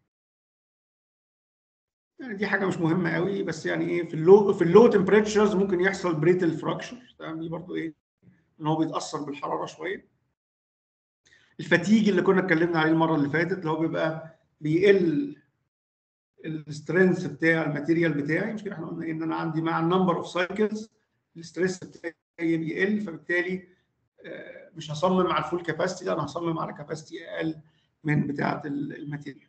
يعني دي حاجه مش مهمه قوي بس يعني ايه في اللو في اللو تمبريتشرز ممكن يحصل بريتل فراكشر تمام دي برضو ايه ان هو بيتاثر بالحراره شويه الفتيج اللي كنا اتكلمنا عليه المره اللي فاتت اللي هو بيبقى بيقل السترينث بتاع الماتيريال بتاعي مش كده احنا قلنا ان انا عندي مع النمبر اوف سايكلز الستريس بتاعي بيقل فبالتالي مش هصمم على الفول كاباسيتي لا انا هصمم على كاباسيتي اقل من بتاعه الماتيريال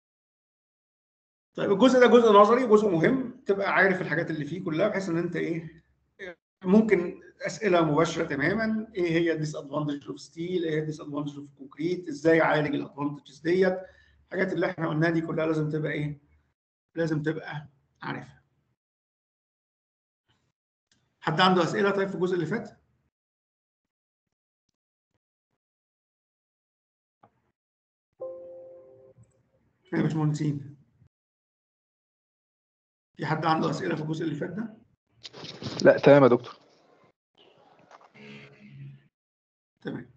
طيب الجزء ده جزء نظري جزء مهم تبقى عارف الحاجات اللي فيه كلها بحيث ان انت ايه ممكن اسئله مباشره تماما ايه هي الديس ادفانتج اوف ستيل ايه هي الديس ادفانتج اوف كونكريت ازاي اعالج الادفانتجز ديت الحاجات اللي احنا قلناها دي كلها لازم تبقى ايه لازم تبقى عارفها حد عنده اسئله طيب في الجزء اللي فات يا باشمهندسين في حد عنده اسئله في الجزء اللي فات ده لا تمام يا دكتور تمام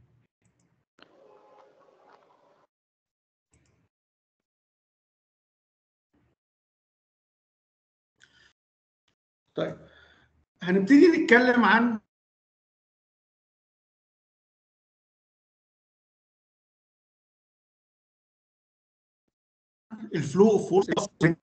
طيب هنبتدي نتكلم عن الفلو اوف فورس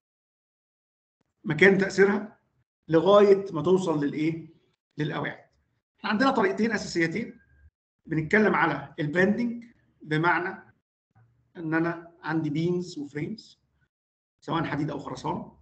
مكان تاثيرها لغايه ما توصل للايه؟ للقواعد. احنا عندنا طريقتين اساسيتين بنتكلم على الباندنج بمعنى ان انا عندي بينز وفريمز سواء حديد او خرسانه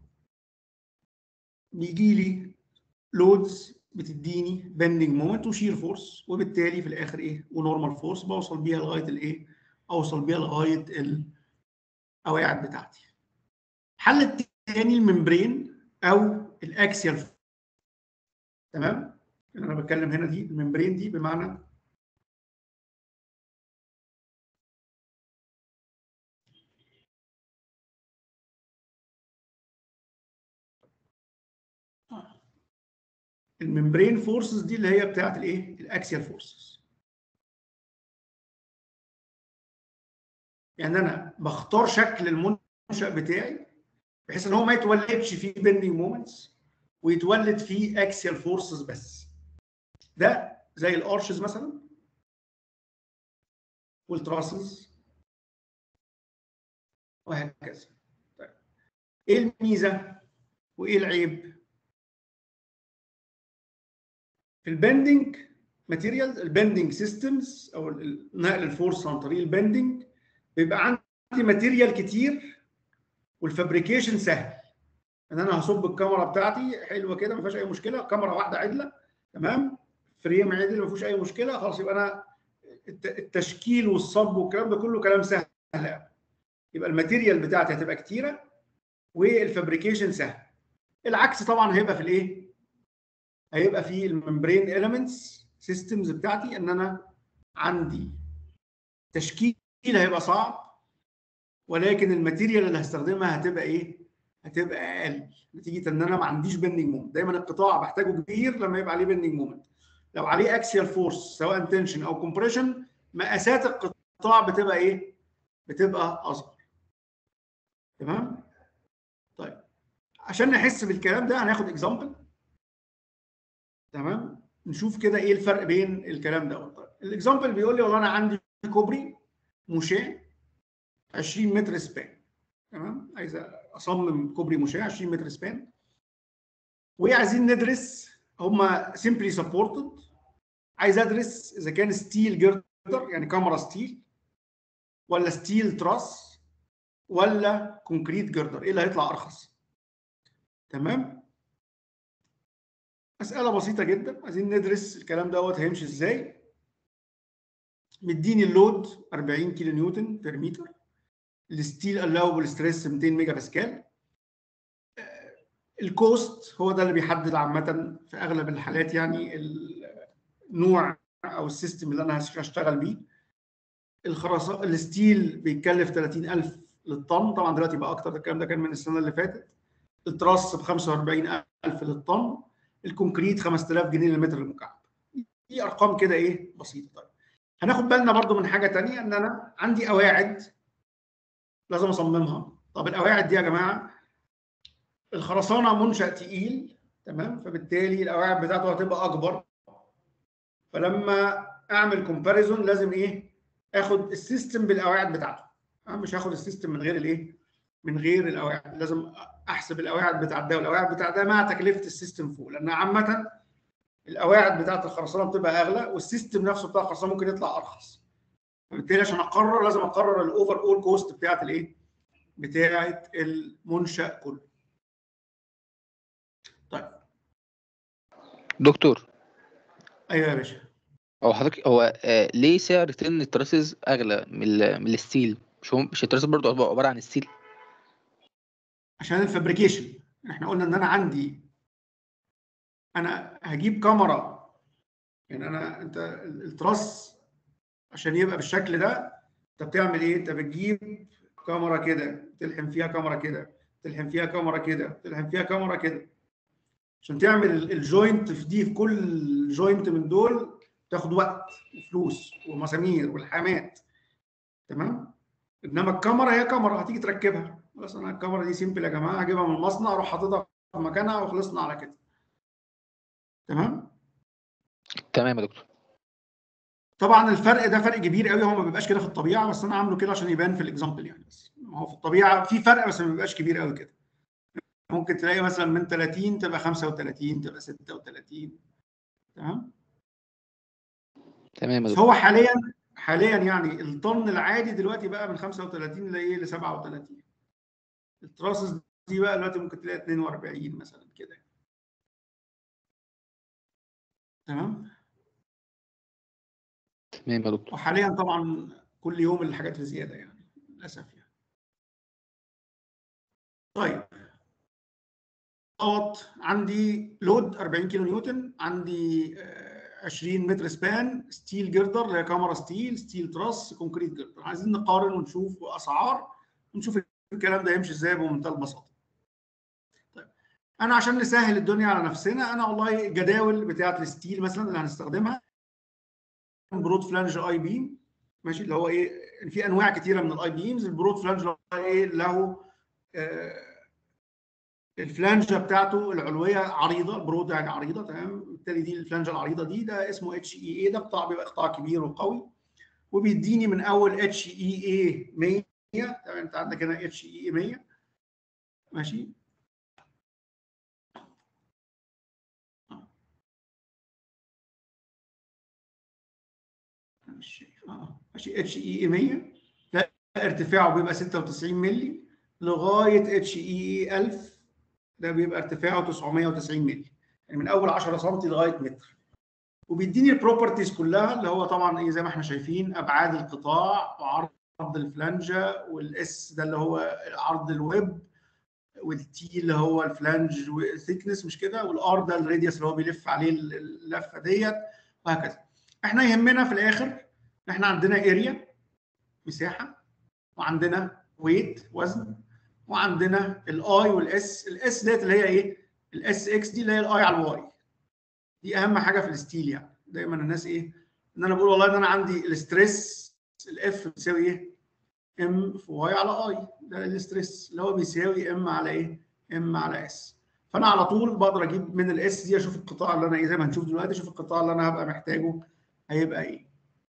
بيجي لي لودز بتديني بندنج مومنت وشير فورس وبالتالي في الاخر ايه ونورمال فورس بوصل بيها لغايه الايه اوصل بيها لغايه القواعد بتاعتي الحل الثاني الممبرين او الاكسيال تمام انا بتكلم هنا دي الممبرين دي بمعنى الممبرين فورسز دي اللي هي بتاعت الايه الاكسيال فورسز يعني انا بختار شكل المنشا بتاعي بحيث ان هو ما يتولدش فيه بيندنج مومنتس ويتولد فيه اكسيال فورسز بس ده زي الارشز مثلا والتراسز وهكذا طيب ايه الميزه وايه العيب في البندنج ماتيريالز البندنج سيستمز او نقل الفورس عن طريق البندنج بيبقى عندي ماتيريال كتير والفابريكيشن سهل ان انا هصب الكاميرا بتاعتي حلوه كده ما فيهاش اي مشكله كاميرا واحده عدله تمام فريم عدل ما فيهوش اي مشكله خلاص يبقى انا التشكيل والصب والكلام ده كله كلام سهل يبقى الماتيريال بتاعتي هتبقى كتيره والفابريكيشن سهل العكس طبعا هيبقى في الايه هيبقى في الممبرين اليمنتس سيستمز بتاعتي ان انا عندي تشكيل هيبقى صعب ولكن الماتيريال اللي هستخدمها هتبقى ايه؟ هتبقى اقل نتيجه ان انا ما عنديش بندنج مومنت دايما القطاع بحتاجه كبير لما يبقى عليه بندنج مومنت لو عليه اكسيال فورس سواء تنشن او كومبريشن مقاسات القطاع بتبقى ايه؟ بتبقى اصغر تمام؟ طيب عشان نحس بالكلام ده هناخد اكزامبل تمام؟ نشوف كده ايه الفرق بين الكلام ده طيب الاكزامبل بيقول لي والله انا عندي كوبري مشاه 20 متر سبان تمام عايز اصمم كوبري مشاه 20 متر سبان وعايزين ندرس هم سيمبلي سبورتد عايز ادرس اذا كان ستيل جردر يعني كاميرا ستيل ولا ستيل تراس ولا كونكريت جردر ايه اللي هيطلع ارخص تمام مساله بسيطه جدا عايزين ندرس الكلام دوت هيمشي ازاي مديني اللود 40 كيلو نيوتن بير متر الستيل الاوبل ستريس 200 ميجا باسكال الكوست هو ده اللي بيحدد عامه في اغلب الحالات يعني النوع او السيستم اللي انا هشتغل بيه الخرسانه الستيل بيتكلف 30000 للطن طبعا دلوقتي بقى اكتر الكلام ده كان من السنه اللي فاتت التراس ب 45000 للطن الكونكريت 5000 جنيه للمتر المكعب دي ارقام كده ايه بسيطه طيب هناخد بالنا برضو من حاجه ثانيه ان انا عندي قواعد لازم اصممها طب القواعد دي يا جماعه الخرسانه منشا تقيل تمام فبالتالي القواعد بتاعته هتبقى اكبر فلما اعمل كومباريزون لازم ايه اخد السيستم بالقواعد بتاعته أنا مش هاخد السيستم من غير الايه من غير القواعد لازم احسب القواعد بتاع ده والقواعد بتاع ده مع تكلفه السيستم فوق لان عامه القواعد بتاعت الخرسانه بتبقى اغلى والسيستم نفسه بتاع الخرسانه ممكن يطلع ارخص فبالتالي عشان اقرر لازم اقرر الاوفر اول كوست بتاعت الايه بتاعت المنشا كله طيب دكتور ايوه يا باشا هو حضرتك هو آه ليه سعر تن التراسز اغلى من ال- من الستيل مش هو مش التراسز برضه عباره عبارة عن الستيل عشان الفابريكيشن احنا قلنا ان انا عندي انا هجيب كاميرا يعني انا انت ال- التراس عشان يبقى بالشكل ده انت بتعمل ايه؟ انت بتجيب كاميرا كده تلحم فيها كاميرا كده تلحم فيها كاميرا كده تلحم فيها كاميرا كده عشان تعمل ال- الجوينت في دي في كل جوينت من دول تاخد وقت وفلوس ومسامير والحامات تمام انما الكاميرا هي كاميرا هتيجي تركبها خلاص انا الكاميرا دي سيمبل يا جماعه هجيبها من المصنع اروح حاططها في مكانها وخلصنا على كده تمام تمام يا دكتور طبعا الفرق ده فرق كبير قوي هو ما بيبقاش كده في الطبيعه بس انا عامله كده عشان يبان في الاكزامبل يعني بس هو في الطبيعه في فرق بس ما بيبقاش كبير قوي كده ممكن تلاقي مثلا من 30 تبقى 35 تبقى 36 تمام تمام يا بس دكتور هو حاليا حاليا يعني الطن العادي دلوقتي بقى من 35 لايه ل 37 التراسس دي بقى دلوقتي ممكن تلاقي 42 مثلا كده تمام تمام يا دكتور وحاليا طبعا كل يوم الحاجات في زياده يعني للاسف يعني طيب دوت عندي لود 40 كيلو نيوتن عندي آه، 20 متر سبان ستيل جردر اللي هي كاميرا ستيل ستيل تراس كونكريت جردر عايزين نقارن ونشوف اسعار ونشوف الكلام ده يمشي ازاي بمنتهى البساطه طيب انا عشان نسهل الدنيا على نفسنا انا والله الجداول بتاعه الستيل مثلا اللي هنستخدمها برود فلانج اي بيم ماشي اللي هو ايه في انواع كتيره من الاي بيمز البرود فلانج اللي هو ايه له آه، الفلانجه بتاعته العلويه عريضه البرود يعني عريضه تمام بالتالي دي الفلانجه العريضه دي ده اسمه اتش اي اي ده قطاع بيبقى قطاع كبير وقوي وبيديني من اول اتش اي اي 100 تمام انت عندك هنا اتش اي اي 100 ماشي ماشي اه ماشي اتش اي اي 100 ده ارتفاعه بيبقى 96 مللي لغايه اتش اي اي 1000 ده بيبقى ارتفاعه 990 مللي يعني من اول 10 سم لغايه متر وبيديني البروبرتيز كلها اللي هو طبعا ايه زي ما احنا شايفين ابعاد القطاع وعرض الفلانجه والاس ده اللي هو عرض الويب والتي اللي هو الفلانج والثيكنس مش كده والار ده الراديوس اللي هو بيلف عليه اللفه ديت وهكذا احنا يهمنا في الاخر احنا عندنا اريا مساحه وعندنا ويت وزن وعندنا الاي والاس الاس ديت اللي هي ايه الاس اكس دي اللي هي الاي على الواي دي اهم حاجه في الستيل يعني دايما الناس ايه ان انا بقول والله ان انا عندي الاستريس الاف بتساوي ايه ام في واي على اي ده الاستريس اللي هو بيساوي ام على ايه ام على اس فانا على طول بقدر اجيب من الاس دي اشوف القطاع اللي انا ايه زي ما هنشوف دلوقتي اشوف القطاع اللي انا هبقى محتاجه هيبقى ايه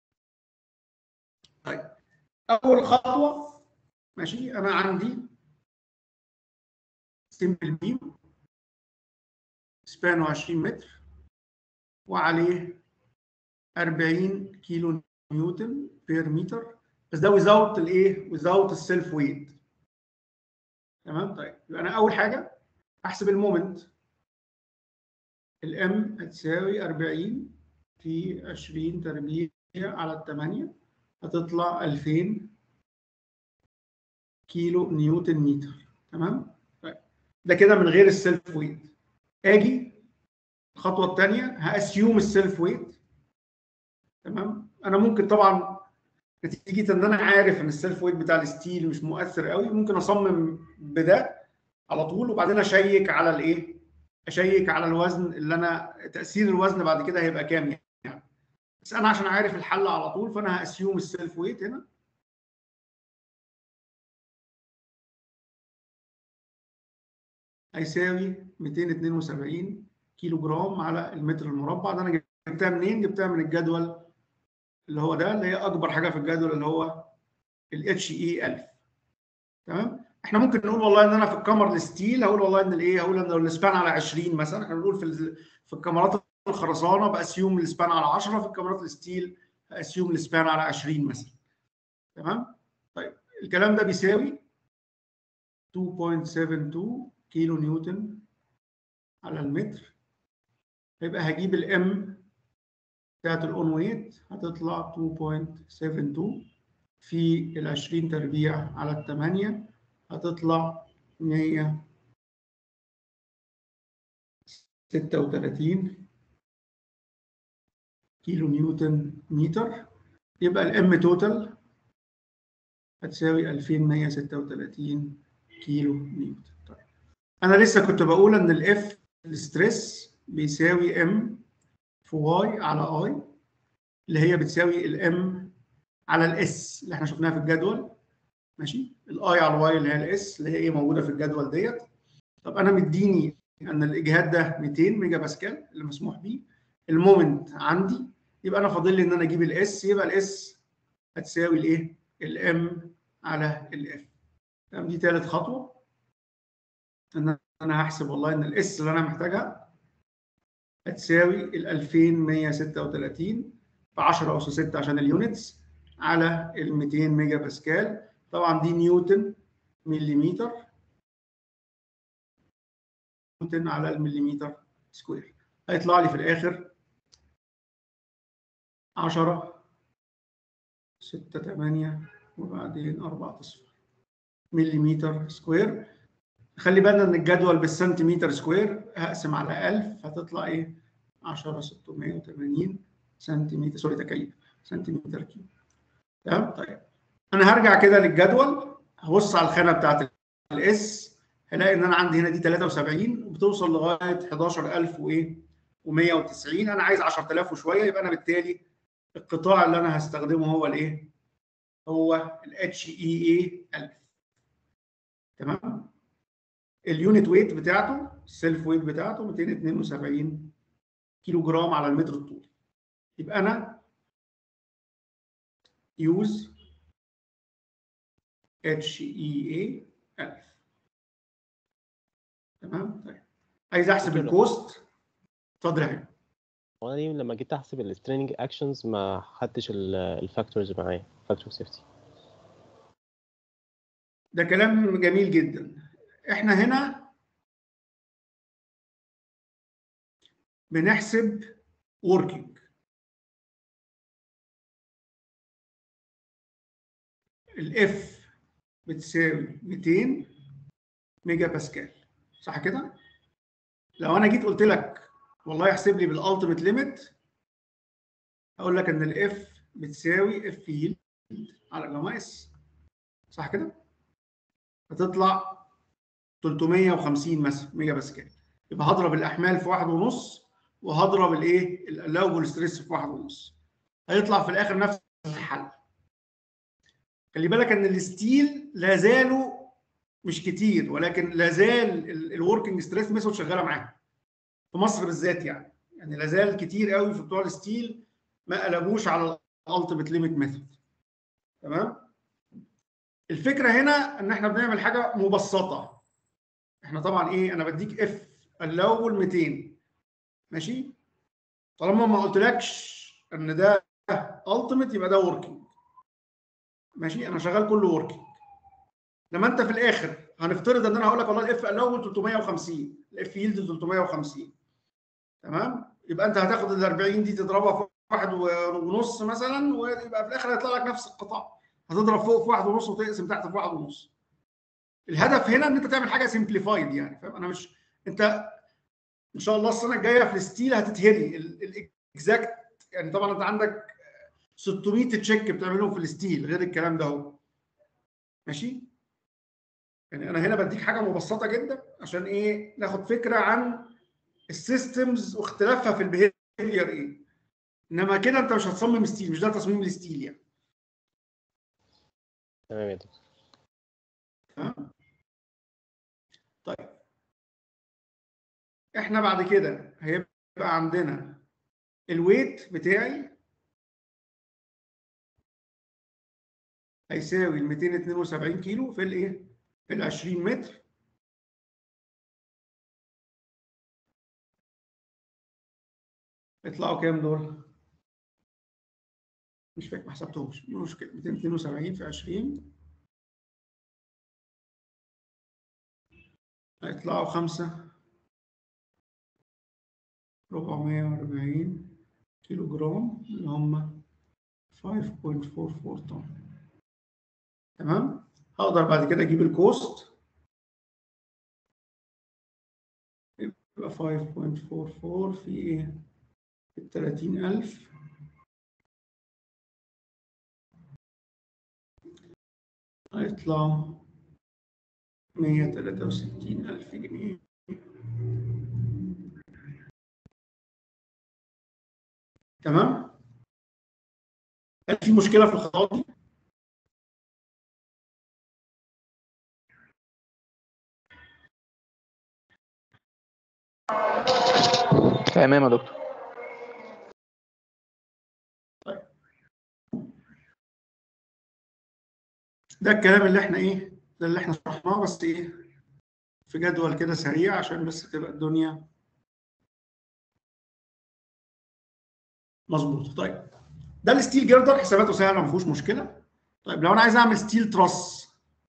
طيب اول خطوه ماشي انا عندي سمبل بيم سبانه 20 متر وعليه 40 كيلو نيوتن بير متر بس ده without الايه without السيلف ويت تمام طيب يبقى انا اول حاجه احسب المومنت الام هتساوي 40 في 20 تربيع على 8 هتطلع 2000 كيلو نيوتن متر تمام طيب ده كده من غير السيلف ويت اجي الخطوه الثانيه هاسيوم السيلف ويت تمام انا ممكن طبعا نتيجه ان انا عارف ان السيلف ويت بتاع الستيل مش مؤثر قوي ممكن اصمم بده على طول وبعدين اشيك على الايه اشيك على الوزن اللي انا تاثير الوزن بعد كده هيبقى كام يعني بس انا عشان عارف الحل على طول فانا هاسيوم السيلف ويت هنا هيساوي 272 كيلو جرام على المتر المربع ده انا جبتها منين؟ جبتها من الجدول اللي هو ده اللي هي اكبر حاجه في الجدول اللي هو الاتش اي 1000 تمام؟ احنا ممكن نقول والله ان انا في الكمر الستيل هقول والله ان الايه هقول ان لو السبان على 20 مثلا احنا بنقول في في الكاميرات الخرسانه باسيوم السبان على 10 في الكاميرات الستيل اسيوم السبان على 20 مثلا تمام؟ طيب الكلام ده بيساوي 2.72 كيلو نيوتن على المتر يبقى هجيب الام بتاعت الاون ويت هتطلع 2.72 في ال 20 تربيع على ال 8 هتطلع 136 كيلو نيوتن متر يبقى الام توتال هتساوي 2136 كيلو نيوتن طيب انا لسه كنت بقول ان الاف الستريس بيساوي ام في واي على اي اللي هي بتساوي الام على الاس اللي احنا شفناها في الجدول ماشي الاي على الواي اللي هي الاس اللي هي ايه موجوده في الجدول ديت طب انا مديني ان الاجهاد ده 200 ميجا باسكال اللي مسموح بيه المومنت عندي يبقى انا فاضل لي ان انا اجيب الاس يبقى الاس هتساوي الايه الام على الاف تمام دي ثالث خطوه ان انا هحسب والله ان الاس اللي انا محتاجها هتساوي ال 2136 في 10 اس 6 عشان اليونتس على ال 200 ميجا باسكال طبعا دي نيوتن مليمتر نيوتن على المليمتر سكوير هيطلع لي في الاخر 10 6 8 وبعدين 4 اصفار مليمتر سكوير خلي بالنا ان الجدول بالسنتيمتر سكوير هقسم على 1000 هتطلع ايه 10 680 سنتيمتر سوري تكيف سنتيمتر كيوب تمام طيب انا هرجع كده للجدول هبص على الخانه بتاعت الاس هلاقي ان انا عندي هنا دي 73 وبتوصل لغايه 11000 وايه و190 انا عايز 10000 وشويه يبقى انا بالتالي القطاع اللي انا هستخدمه هو الايه هو الاتش اي اي 1000 تمام اليونت ويت بتاعته السيلف ويت بتاعته 272 كيلو جرام على المتر الطولي يبقى انا يوز اتش اي اي 1000 تمام طيب عايز احسب الكوست اتفضل يا حبيبي وانا دي لما جيت احسب الستريننج اكشنز ما خدتش الفاكتورز معايا فاكتور سيفتي ده كلام جميل جدا احنا هنا بنحسب working الاف بتساوي 200 ميجا باسكال صح كده؟ لو انا جيت قلت لك والله احسب لي بالالتيميت ليميت هقول لك ان الاف بتساوي اف يلد على جاما اس صح كده؟ هتطلع 350 مثلا ميجا باسكال يبقى هضرب الاحمال في واحد ونص وهضرب الايه الالاوبل ستريس في واحد ونص هيطلع في الاخر نفس الحل خلي بالك ان الستيل لا زالوا مش كتير ولكن لا زال الوركينج ستريس ميثود شغاله معاهم في مصر بالذات يعني يعني لا زال كتير قوي في بتوع الستيل ما قلبوش على الالتيميت ليميت ميثود تمام الفكره هنا ان احنا بنعمل حاجه مبسطه احنا طبعا ايه انا بديك اف الاول 200 ماشي طالما ما قلتلكش ان ده التيميت يبقى ده وركينج ماشي انا شغال كله وركينج لما انت في الاخر هنفترض ان انا هقول لك والله الاف الاول 350 الاف يلد 350 تمام يبقى انت هتاخد ال 40 دي تضربها في واحد ونص مثلا ويبقى في الاخر هيطلع لك نفس القطاع هتضرب فوق في واحد ونص وتقسم تحت في واحد ونص الهدف هنا ان انت تعمل حاجه سمبليفايد يعني فاهم انا مش انت ان شاء الله السنه الجايه في الستيل هتتهري الاكزاكت يعني طبعا انت عندك 600 تشيك بتعملهم في الستيل غير الكلام ده اهو ماشي يعني انا هنا بديك حاجه مبسطه جدا عشان ايه ناخد فكره عن السيستمز واختلافها في البيهيفير ايه انما كده انت مش هتصمم ستيل مش ده تصميم الستيل يعني تمام يا دكتور تمام طيب احنا بعد كده هيبقى عندنا الويت بتاعي هيساوي ال 272 كيلو في الايه؟ في ال 20 متر يطلعوا كام دول؟ مش فاكر ما حسبتهمش مش مشكلة 272 في 20 هيطلعوا خمسة 440 كيلو جرام اللي هم 5.44 طن تمام هقدر بعد كده اجيب الكوست يبقى 5.44 في ايه؟ في 30000 هيطلعوا 163000 جنيه تمام؟ هل في مشكلة في الخطوات دي؟ تمام يا دكتور ده الكلام اللي احنا ايه ده اللي احنا شرحناه بس ايه في جدول كده سريع عشان بس تبقى الدنيا مظبوط طيب ده الستيل جردر حساباته سهله ما فيهوش مشكله طيب لو انا عايز اعمل ستيل تراس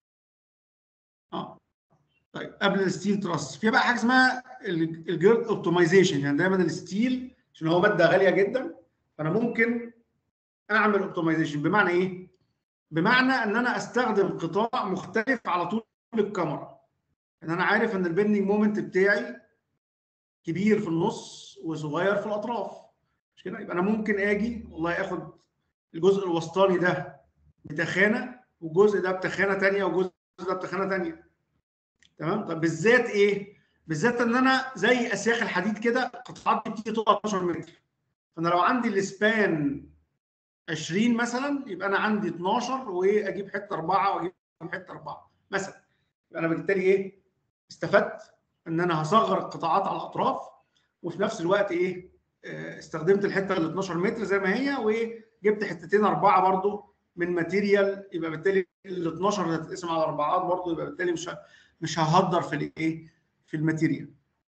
اه طيب قبل الستيل تراس في بقى حاجه اسمها الجرد اوبتمايزيشن يعني دايما الستيل عشان هو ماده غاليه جدا فانا ممكن اعمل اوبتمايزيشن بمعنى ايه؟ بمعنى ان انا استخدم قطاع مختلف على طول الكاميرا ان انا عارف ان البندنج مومنت بتاعي كبير في النص وصغير في الاطراف مش كده يبقى انا ممكن اجي والله اخد الجزء الوسطاني ده بتخانه والجزء ده بتخانه ثانيه والجزء ده بتخانه ثانيه تمام طب بالذات ايه بالذات ان انا زي اسياخ الحديد كده قطعات بتيجي تقع 12 متر فانا لو عندي السبان 20 مثلا يبقى انا عندي 12 واجيب حته اربعه واجيب حته اربعه مثلا يبقى انا بالتالي ايه استفدت ان انا هصغر القطاعات على الاطراف وفي نفس الوقت ايه استخدمت الحته ال 12 متر زي ما هي وجبت حتتين اربعه برضو من ماتيريال يبقى بالتالي ال 12 هتتقسم على اربعات برضو يبقى بالتالي مش مش ههدر في الايه في الماتيريال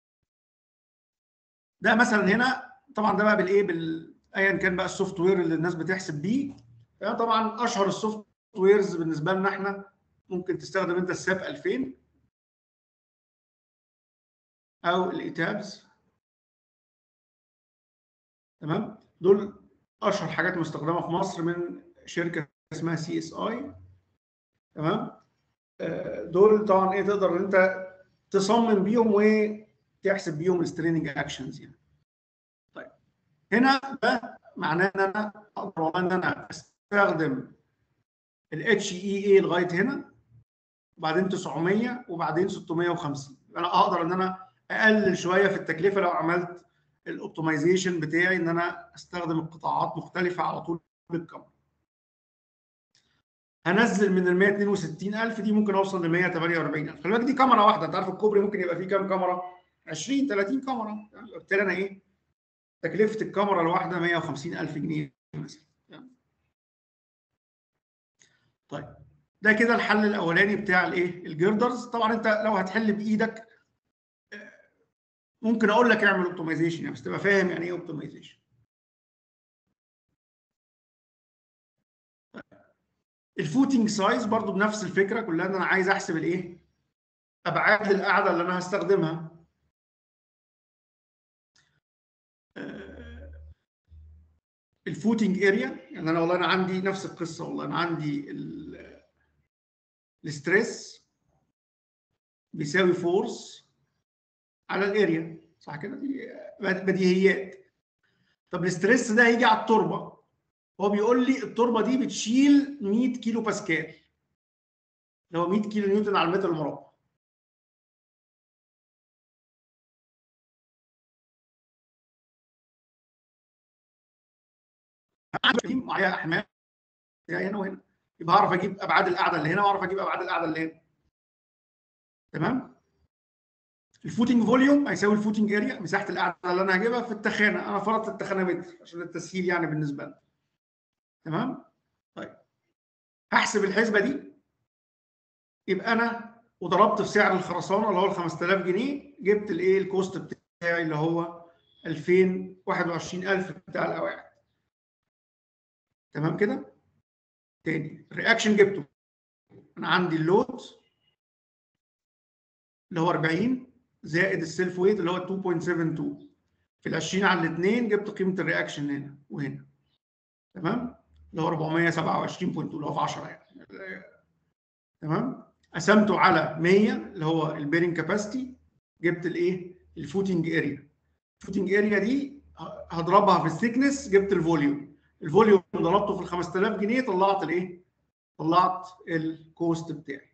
ده مثلا هنا طبعا ده بقى بالايه بال ايا كان بقى السوفت وير اللي الناس بتحسب بيه يعني طبعا اشهر السوفت ويرز بالنسبه لنا احنا ممكن تستخدم انت الساب 2000 او الايتابز تمام دول اشهر حاجات مستخدمه في مصر من شركه اسمها سي اس اي تمام دول طبعا ايه تقدر ان انت تصمم بيهم وتحسب بيهم الستريننج اكشنز يعني طيب هنا ده معناه ان انا اقدر والله ان انا استخدم الاتش اي اي لغايه هنا وبعدين 900 وبعدين 650 انا اقدر ان انا اقلل شويه في التكلفه لو عملت الاوبتمايزيشن بتاعي ان انا استخدم القطاعات مختلفه على طول الكاميرا هنزل من ال 162000 دي ممكن اوصل ل 148000 خلي بالك دي كاميرا واحده انت عارف الكوبري ممكن يبقى فيه كام كاميرا 20 30 كاميرا يعني بالتالي انا ايه تكلفه الكاميرا الواحده 150000 جنيه مثلا طيب ده كده الحل الاولاني بتاع الايه الجيردرز طبعا انت لو هتحل بايدك ممكن اقول لك اعمل اوبتمايزيشن يعني بس تبقى فاهم يعني ايه اوبتمايزيشن الفوتنج سايز برضو بنفس الفكره كلها ان انا عايز احسب الايه ابعاد القاعده اللي انا هستخدمها الفوتنج اريا يعني انا والله انا عندي نفس القصه والله انا عندي الستريس بيساوي فورس على الاريا صح كده دي بديهيات طب الاستريس ده هيجي على التربه هو بيقول لي التربه دي بتشيل 100 كيلو باسكال اللي هو 100 كيلو نيوتن على المتر المربع معايا احمال هنا وهنا يبقى هعرف اجيب ابعاد القاعده اللي هنا واعرف اجيب ابعاد القاعده اللي هنا تمام الفوتنج فوليوم هيساوي الفوتنج اريا مساحه القاعده اللي انا هجيبها في التخانه انا فرضت التخانه متر عشان التسهيل يعني بالنسبه لنا تمام طيب هحسب الحسبه دي يبقى انا وضربت في سعر الخرسانه اللي هو ال 5000 جنيه جبت الايه الكوست بتاعي اللي هو 221000 بتاع القواعد تمام كده تاني الرياكشن جبته انا عندي اللود اللي هو 40 زائد السيلف ويت اللي هو 2.72 في ال 20 على الاثنين جبت قيمه الرياكشن هنا وهنا تمام اللي هو 427.2 اللي هو في 10 يعني تمام قسمته على 100 اللي هو البيرنج كاباسيتي جبت الايه الفوتنج اريا الفوتنج اريا دي هضربها في الثيكنس جبت الفوليوم الفوليوم ضربته في ال 5000 جنيه طلعت الايه طلعت الكوست بتاعي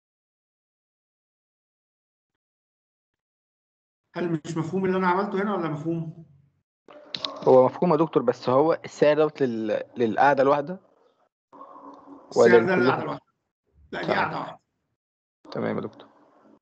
هل مش مفهوم اللي انا عملته هنا ولا مفهوم؟ هو مفهوم يا دكتور بس هو السعر دوت لل... للقعده الواحده السعر ده الكلهم؟ للقعده الواحده لا دي تمام. قعده واحده تمام يا دكتور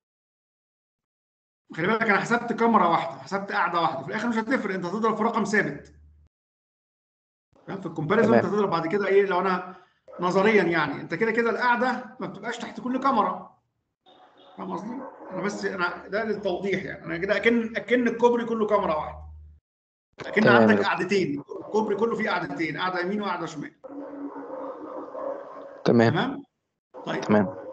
خلي بالك انا حسبت كاميرا واحده حسبت قاعده واحده في الاخر مش هتفرق انت هتضرب في رقم ثابت فاهم؟ في الكومباريزون انت تمام. هتضرب بعد كده ايه لو انا نظريا يعني انت كده كده القعده ما بتبقاش تحت كل كاميرا فاهم قصدي؟ انا بس انا ده للتوضيح يعني انا كده اكن اكن الكوبري كله كاميرا واحده اكن تمام يا عندك دكتور. قعدتين الكوبري كله فيه قعدتين قاعده يمين وقاعده شمال تمام تمام؟ طيب تمام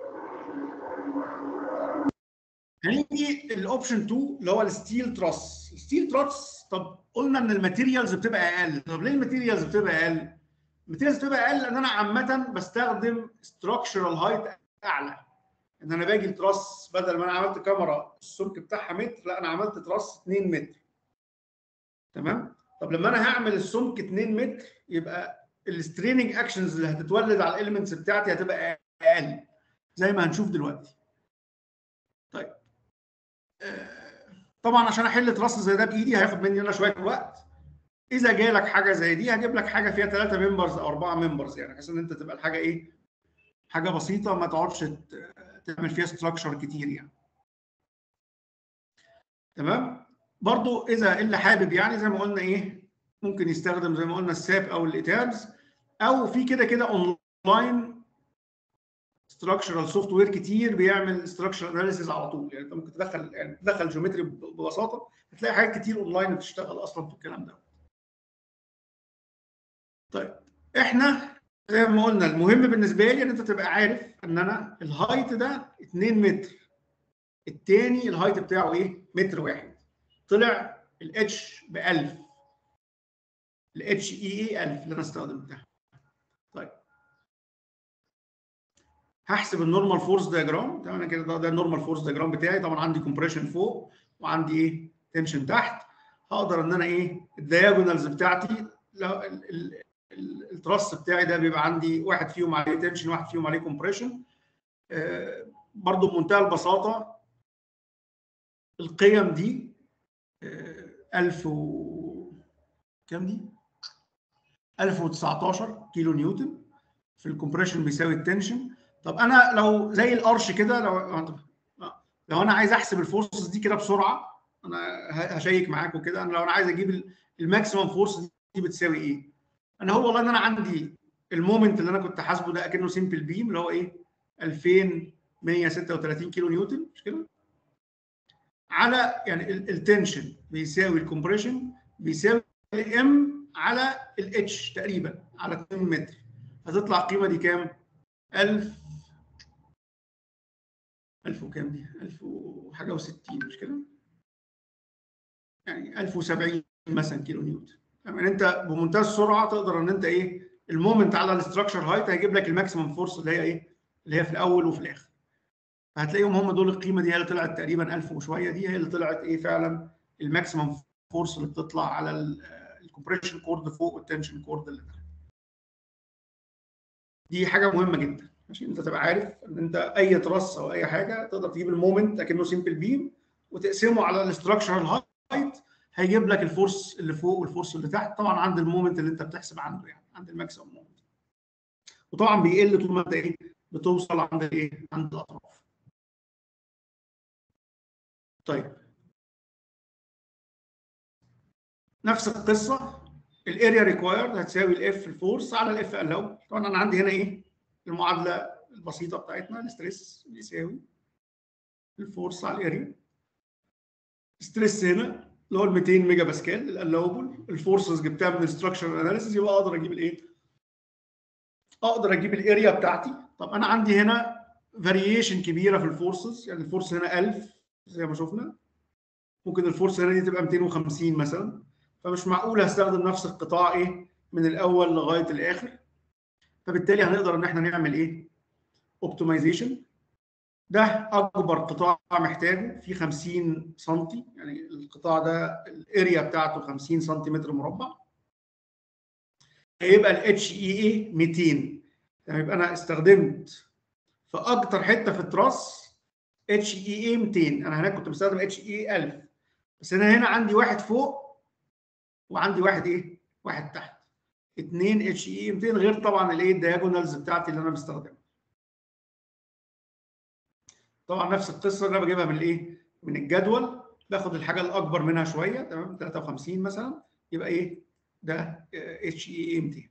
هنيجي الاوبشن 2 اللي هو الستيل تراس الستيل تراس طب قلنا ان الماتيريالز بتبقى اقل طب ليه الماتيريالز بتبقى اقل الماتيريالز بتبقى اقل لان انا عامه بستخدم ستراكشرال هايت اعلى ان انا باجي التراس بدل ما انا عملت كاميرا السمك بتاعها متر لا انا عملت تراس 2 متر تمام طب لما انا هعمل السمك 2 متر يبقى الستريننج اكشنز اللي هتتولد على الاليمنتس بتاعتي هتبقى اقل زي ما هنشوف دلوقتي طيب طبعا عشان احل تراس زي ده بايدي هياخد مني انا شويه وقت اذا جالك حاجه زي دي هجيب لك حاجه فيها ثلاثه ممبرز او اربعه ممبرز يعني بحيث ان انت تبقى الحاجه ايه حاجه بسيطه ما تقعدش ت- تعمل فيها ستراكشر كتير يعني تمام برضو اذا اللي حابب يعني زي ما قلنا ايه ممكن يستخدم زي ما قلنا الساب او الايتابز او في كده كده اونلاين ستراكشرال سوفت وير كتير بيعمل ستراكشر اناليسيز على طول يعني انت ممكن تدخل يعني تدخل جيومتري ببساطه هتلاقي حاجات كتير اونلاين بتشتغل اصلا في الكلام ده. طيب احنا زي ما قلنا المهم بالنسبه لي ان انت تبقى عارف ان انا الهايت ده 2 متر التاني الهايت بتاعه ايه؟ متر واحد طلع الاتش ب 1000 الاتش اي اي 1000 اللي انا استخدمتها طيب هحسب النورمال فورس دياجرام تمام أنا كده ده, ده النورمال فورس دياجرام بتاعي طبعا عندي كومبريشن فوق وعندي ايه تنشن تحت هقدر ان انا ايه الدياجونالز بتاعتي لو ال- ال- ال- التراس بتاعي ده بيبقى عندي واحد فيهم عليه تنشن واحد فيهم عليه كومبريشن برضو بمنتهى البساطه القيم دي آه، 1000 و كام دي 1019 كيلو نيوتن في الكومبريشن بيساوي التنشن طب انا لو زي القرش كده لو لو انا عايز احسب الفورسز دي كده بسرعه انا ه- هشيك معاكم كده انا لو انا عايز اجيب ال- الماكسيمم فورس دي بتساوي ايه انا هو والله ان انا عندي المومنت اللي انا كنت حاسبه ده اكنه سيمبل بيم اللي هو ايه 2136 كيلو نيوتن مش كده على يعني ال- التنشن بيساوي الكومبريشن بيساوي ام على الاتش تقريبا على 2 متر هتطلع القيمه دي كام 1000 1000 وكام دي 1000 وحاجه و60 مش كده يعني 1070 مثلا كيلو نيوتن يعني انت بمنتهى السرعه تقدر ان انت ايه المومنت على الاستراكشر هايت هيجيب لك الماكسيمم فورس اللي هي ايه اللي هي في الاول وفي الاخر هتلاقيهم هم دول القيمه دي هي اللي طلعت تقريبا 1000 وشويه دي هي اللي طلعت ايه فعلا الماكسيمم فورس اللي بتطلع على الكومبريشن كورد فوق والتنشن كورد اللي تحت دي حاجه مهمه جدا عشان انت تبقى عارف ان انت اي ترس او اي حاجه تقدر تجيب المومنت اكنه سيمبل بيم وتقسمه على الاستراكشرال هايت هيجيب لك الفورس اللي فوق والفورس اللي تحت طبعا عند المومنت اللي انت بتحسب عنده يعني عند الماكسيمم مومنت وطبعا بيقل طول ما انت ايه بتوصل عند الايه عند الاطراف طيب نفس القصه الاريا ريكوايرد هتساوي الاف الفورس على الاف الاول طبعا انا عندي هنا ايه المعادله البسيطه بتاعتنا الاستريس بيساوي الفورس على الاريا ستريس هنا اللي هو ال 200 ميجا باسكال الالاوبل الفورسز جبتها من الستراكشر اناليسيس يبقى اقدر اجيب الايه؟ اقدر اجيب الاريا بتاعتي طب انا عندي هنا فاريشن كبيره في الفورسز يعني الفورس هنا 1000 زي ما شفنا ممكن الفورس هنا دي تبقى 250 مثلا فمش معقول هستخدم نفس القطاع ايه من الاول لغايه الاخر فبالتالي هنقدر ان احنا نعمل ايه اوبتمايزيشن ده اكبر قطاع محتاجه في 50 سم يعني القطاع ده الاريا بتاعته 50 سنتيمتر مربع هيبقى الاتش اي اي 200 يعني يبقى انا استخدمت في اكتر حته في التراس اتش اي اي 200 انا هناك كنت بستخدم اتش اي 1000 بس انا هنا عندي واحد فوق وعندي واحد ايه واحد تحت 2 اتش اي 200 غير طبعا الايه الدياجونالز بتاعتي اللي انا بستخدمها طبعا نفس القصه اللي انا بجيبها من الايه من الجدول باخد الحاجه الاكبر منها شويه تمام 53 مثلا يبقى ايه ده اتش اي 200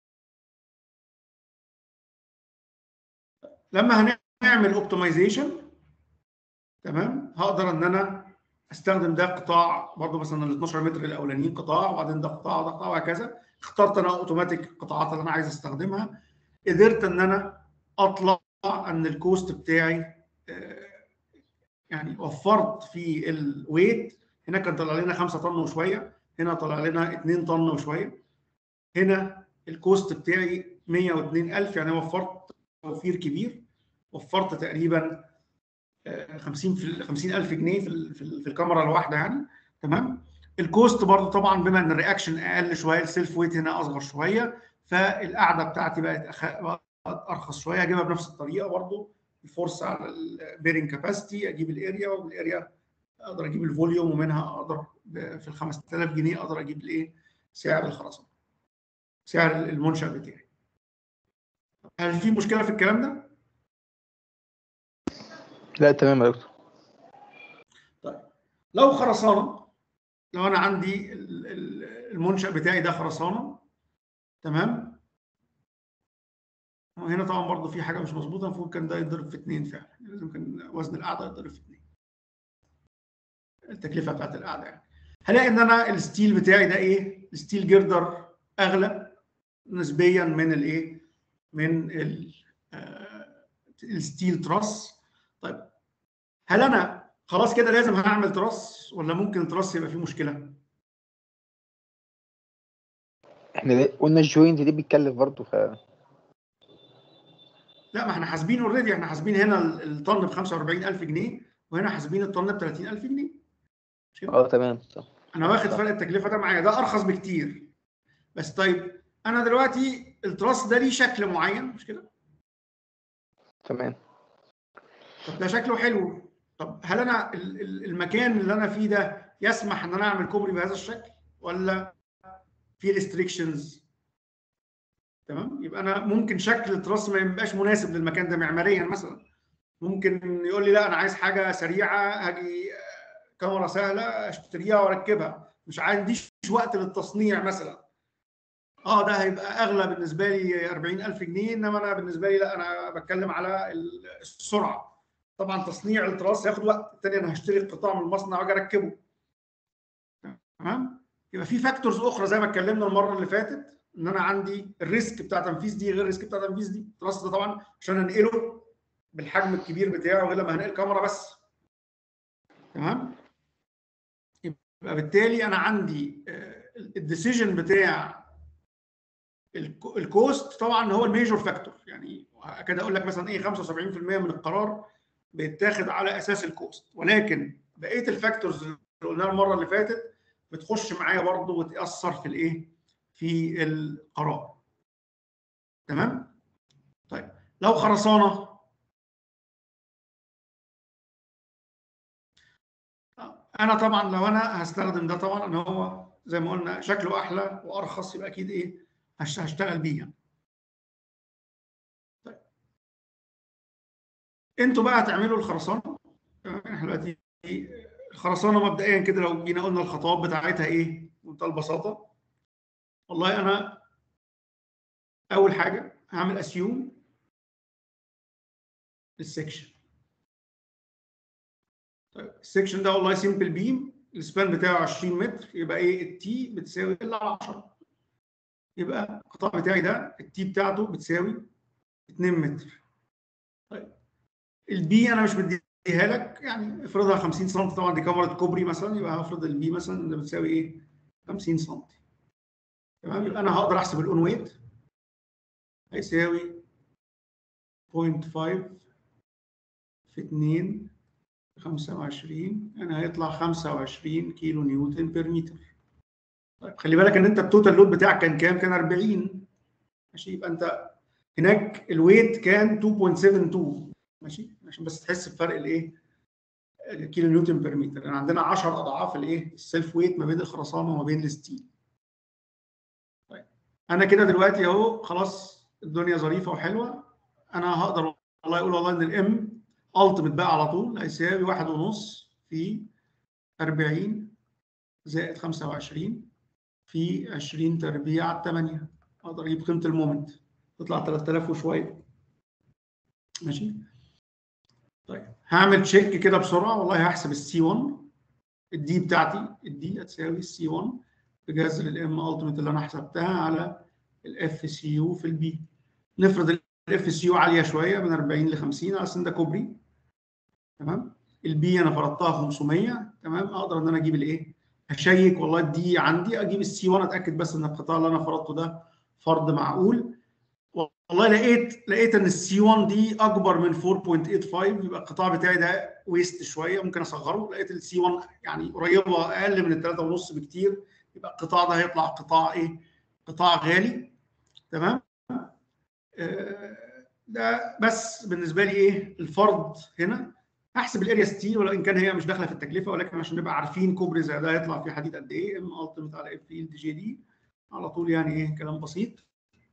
لما هنعمل اوبتمايزيشن تمام هقدر ان انا استخدم ده قطاع برضه مثلا ال 12 متر الاولانيين قطاع وبعدين ده قطاع وده قطاع وهكذا اخترت انا اوتوماتيك القطاعات اللي انا عايز استخدمها قدرت ان انا اطلع ان الكوست بتاعي آه، يعني وفرت في الويت هنا كان طلع لنا 5 طن وشويه هنا طلع لنا 2 طن وشويه هنا الكوست بتاعي 102000 يعني وفرت توفير كبير وفرت تقريبا آه، 50 في 50000 جنيه في ال- في ال- في الكاميرا الواحده يعني تمام الكوست برضو طبعا بما ان الرياكشن اقل شويه السيلف ويت هنا اصغر شويه فالقعده بتاعتي بقت أخ... بقت ارخص شويه اجيبها بنفس الطريقه برضو الفورس على البيرنج كاباسيتي اجيب الاريا والاريا اقدر اجيب الفوليوم ومنها اقدر ب- في ال 5000 جنيه اقدر اجيب الايه سعر الخرسانه سعر المنشا بتاعي هل في مشكله في الكلام ده؟ لا تمام يا دكتور لو خرسانه لو انا عندي ال- ال- المنشا بتاعي ده خرسانه تمام هنا طبعا برضو في حاجه مش مظبوطه المفروض كان ده يتضرب في اثنين فعلا لازم كان وزن القاعده يتضرب في اثنين التكلفه بتاعت القاعده يعني هلاقي ان انا الستيل بتاعي ده ايه الستيل جردر اغلى نسبيا من الايه من ال- آه، الستيل تراس طيب هل انا خلاص كده لازم هعمل تراس ولا ممكن التراس يبقى فيه مشكله احنا ده- قلنا الجوينت دي بيتكلف برضه ف لا ما احنا حاسبين اوريدي احنا حاسبين هنا ال- الطن ب 45000 جنيه وهنا حاسبين الطن ب 30000 جنيه اه تمام صح انا واخد فرق التكلفه ده معايا ده ارخص بكتير بس طيب انا دلوقتي التراس ده ليه شكل معين مش كده تمام طب ده شكله حلو طب هل انا ال- ال- المكان اللي انا فيه ده يسمح ان انا اعمل كوبري بهذا الشكل ولا في ريستريكشنز تمام يبقى انا ممكن شكل التراس ما يبقاش مناسب للمكان ده معماريا مثلا ممكن يقول لي لا انا عايز حاجه سريعه هاجي آه، كاميرا سهله اشتريها واركبها مش عنديش وقت للتصنيع مثلا اه ده هيبقى اغلى بالنسبه لي 40000 جنيه انما انا بالنسبه لي لا انا بتكلم على ال- السرعه طبعا تصنيع التراس هياخد وقت التاني انا هشتري القطاع من المصنع واجي اركبه تمام يبقى في فاكتورز اخرى زي ما اتكلمنا المره اللي فاتت ان انا عندي الريسك بتاع تنفيذ دي غير الريسك بتاع تنفيذ دي التراس ده طبعا عشان انقله بالحجم الكبير بتاعه غير لما هنقل كاميرا بس تمام يبقى بالتالي انا عندي الديسيجن بتاع الكو- الكوست طبعا هو الميجور فاكتور يعني كده اقول لك مثلا ايه 75% من القرار بيتاخد على اساس الكوست ولكن بقيه الفاكتورز اللي قلناها المره اللي فاتت بتخش معايا برضه وتاثر في الايه في القرار تمام طيب لو خرسانه انا طبعا لو انا هستخدم ده طبعا ان هو زي ما قلنا شكله احلى وارخص يبقى اكيد ايه هش- هشتغل بيه يعني. طيب انتوا بقى هتعملوا الخرسانه تمام؟ احنا دلوقتي الخرسانه مبدئيا كده لو جينا قلنا الخطوات بتاعتها ايه بمنتهى البساطه والله انا اول حاجه هعمل اسيوم السكشن طيب السكشن ده والله سيمبل بيم السبان بتاعه 20 متر يبقى ايه التي بتساوي ال 10 يبقى القطاع بتاعي ده التي بتاعته بتساوي 2 متر طيب البي انا مش مديها لك يعني افرضها 50 سم طبعا دي كاميرا كوبري مثلا يبقى هفرض البي مثلا اللي بتساوي ايه 50 سم تمام يبقى انا هقدر احسب الاون ويت هيساوي 0.5 في 2 25 يعني هيطلع 25 كيلو نيوتن بير متر طيب خلي بالك ان انت التوتال لود بتاعك كان كام؟ كان 40 ماشي يبقى انت هناك الويت كان 2.72 ماشي عشان بس تحس بفرق الايه؟ الكيلو نيوتن بير متر يعني عندنا 10 اضعاف الايه؟ السيلف ويت ما بين الخرسانه وما بين الستيل. طيب انا كده دلوقتي اهو خلاص الدنيا ظريفه وحلوه انا هقدر والله اقول والله ان الام التيمت بقى على طول هيساوي واحد ونص في 40 زائد 25 في 20 تربيع على 8 اقدر اجيب قيمه المومنت تطلع 3000 وشويه ماشي طيب هعمل تشيك كده بسرعه والله هحسب السي 1 الدي بتاعتي الدي هتساوي السي 1 بجذر الام التيمت اللي انا حسبتها على الاف سي يو في البي نفرض الاف سي يو عاليه شويه من 40 ل 50 على اساس إن ده كوبري تمام البي انا فرضتها 500 تمام اقدر ان انا اجيب الايه اشيك والله الدي عندي اجيب السي 1 اتاكد بس ان القطاع اللي انا فرضته ده فرض معقول والله لقيت لقيت ان السي 1 دي اكبر من 4.85 يبقى القطاع بتاعي ده ويست شويه ممكن اصغره لقيت السي 1 يعني قريبه اقل من الثلاثة ونص بكتير يبقى القطاع ده هيطلع قطاع ايه قطاع غالي تمام آه، ده بس بالنسبه لي ايه الفرض هنا احسب الاريا ستيل ولو ان كان هي مش داخله في التكلفه ولكن عشان نبقى عارفين كوبري زي ده هيطلع فيه حديد قد ايه ام التيمت على اف فيلد جي دي على طول يعني ايه كلام بسيط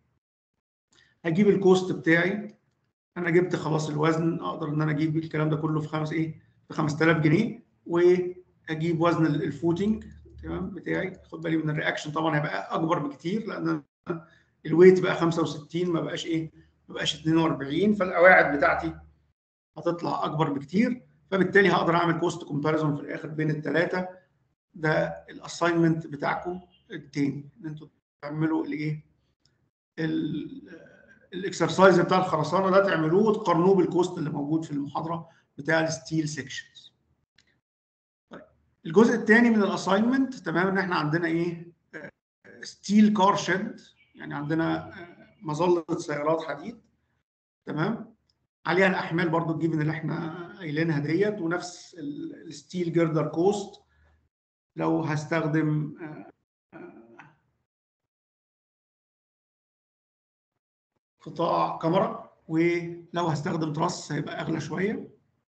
هجيب الكوست بتاعي انا جبت خلاص الوزن اقدر ان انا اجيب الكلام ده كله في خمس ايه في 5000 جنيه واجيب وزن ال- الفوتنج تمام بتاعي خد بالي من الرياكشن طبعا هيبقى اكبر بكتير لان الويت بقى 65 ما بقاش ايه ما بقاش 42 فالقواعد بتاعتي هتطلع اكبر بكتير فبالتالي هقدر اعمل كوست كومباريزون في الاخر بين الثلاثه ده الاساينمنت بتاعكم التاني ان انتوا تعملوا الايه الاكسرسايز بتاع الخرسانه ده تعملوه وتقارنوه بالكوست اللي موجود في المحاضره بتاع الستيل سيكشنز طيب الجزء الثاني من الاساينمنت تمام ان احنا عندنا ايه ستيل كار شيد يعني عندنا آه، مظله سيارات حديد تمام عليها الاحمال برضو الجيفن اللي احنا قايلينها ديت ونفس ال- الستيل جردر كوست لو هستخدم آه، آه، قطاع كاميرا ولو هستخدم تراس هيبقى اغلى شويه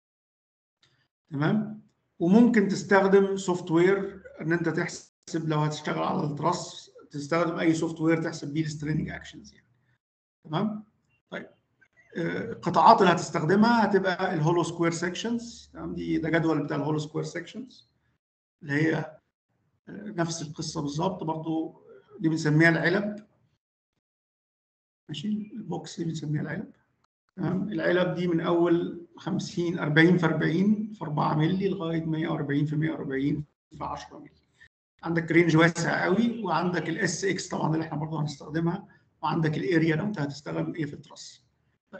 تمام وممكن تستخدم سوفت وير ان انت تحسب لو هتشتغل على التراس تستخدم اي سوفت وير تحسب بيه الستريننج اكشنز يعني تمام طيب آه، القطاعات اللي هتستخدمها هتبقى الهولو سكوير سيكشنز تمام دي ده جدول بتاع الهولو سكوير سيكشنز اللي هي آه، نفس القصه بالظبط برضو دي بنسميها العلب ماشي البوكس دي بنسميها العلب تمام العلب دي من اول 50 40 في 40 في 4 مللي لغايه 140 في 140 في 10 مللي عندك رينج واسع قوي وعندك الاس اكس طبعا اللي احنا برضه هنستخدمها وعندك الاريا لو انت هتستخدم ايه في التراس طيب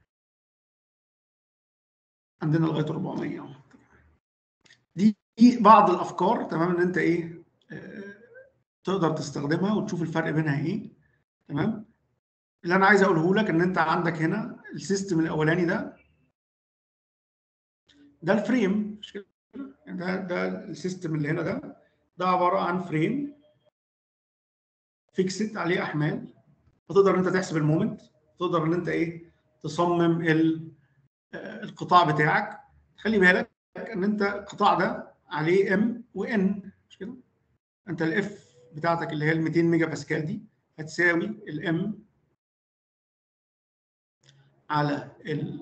عندنا لغايه 400 اهو دي دي بعض الافكار تمام ان انت ايه آه، تقدر تستخدمها وتشوف الفرق بينها ايه تمام اللي انا عايز اقوله لك ان انت عندك هنا السيستم الاولاني ده ده الفريم مش كده يعني ده ده السيستم اللي هنا ده ده عباره عن فريم فيكسد عليه احمال فتقدر ان انت تحسب المومنت تقدر ان انت ايه تصمم ال- آه، القطاع بتاعك خلي بالك ان انت القطاع ده عليه ام وان مش كده انت الاف بتاعتك اللي هي ال 200 ميجا باسكال دي هتساوي الام على ال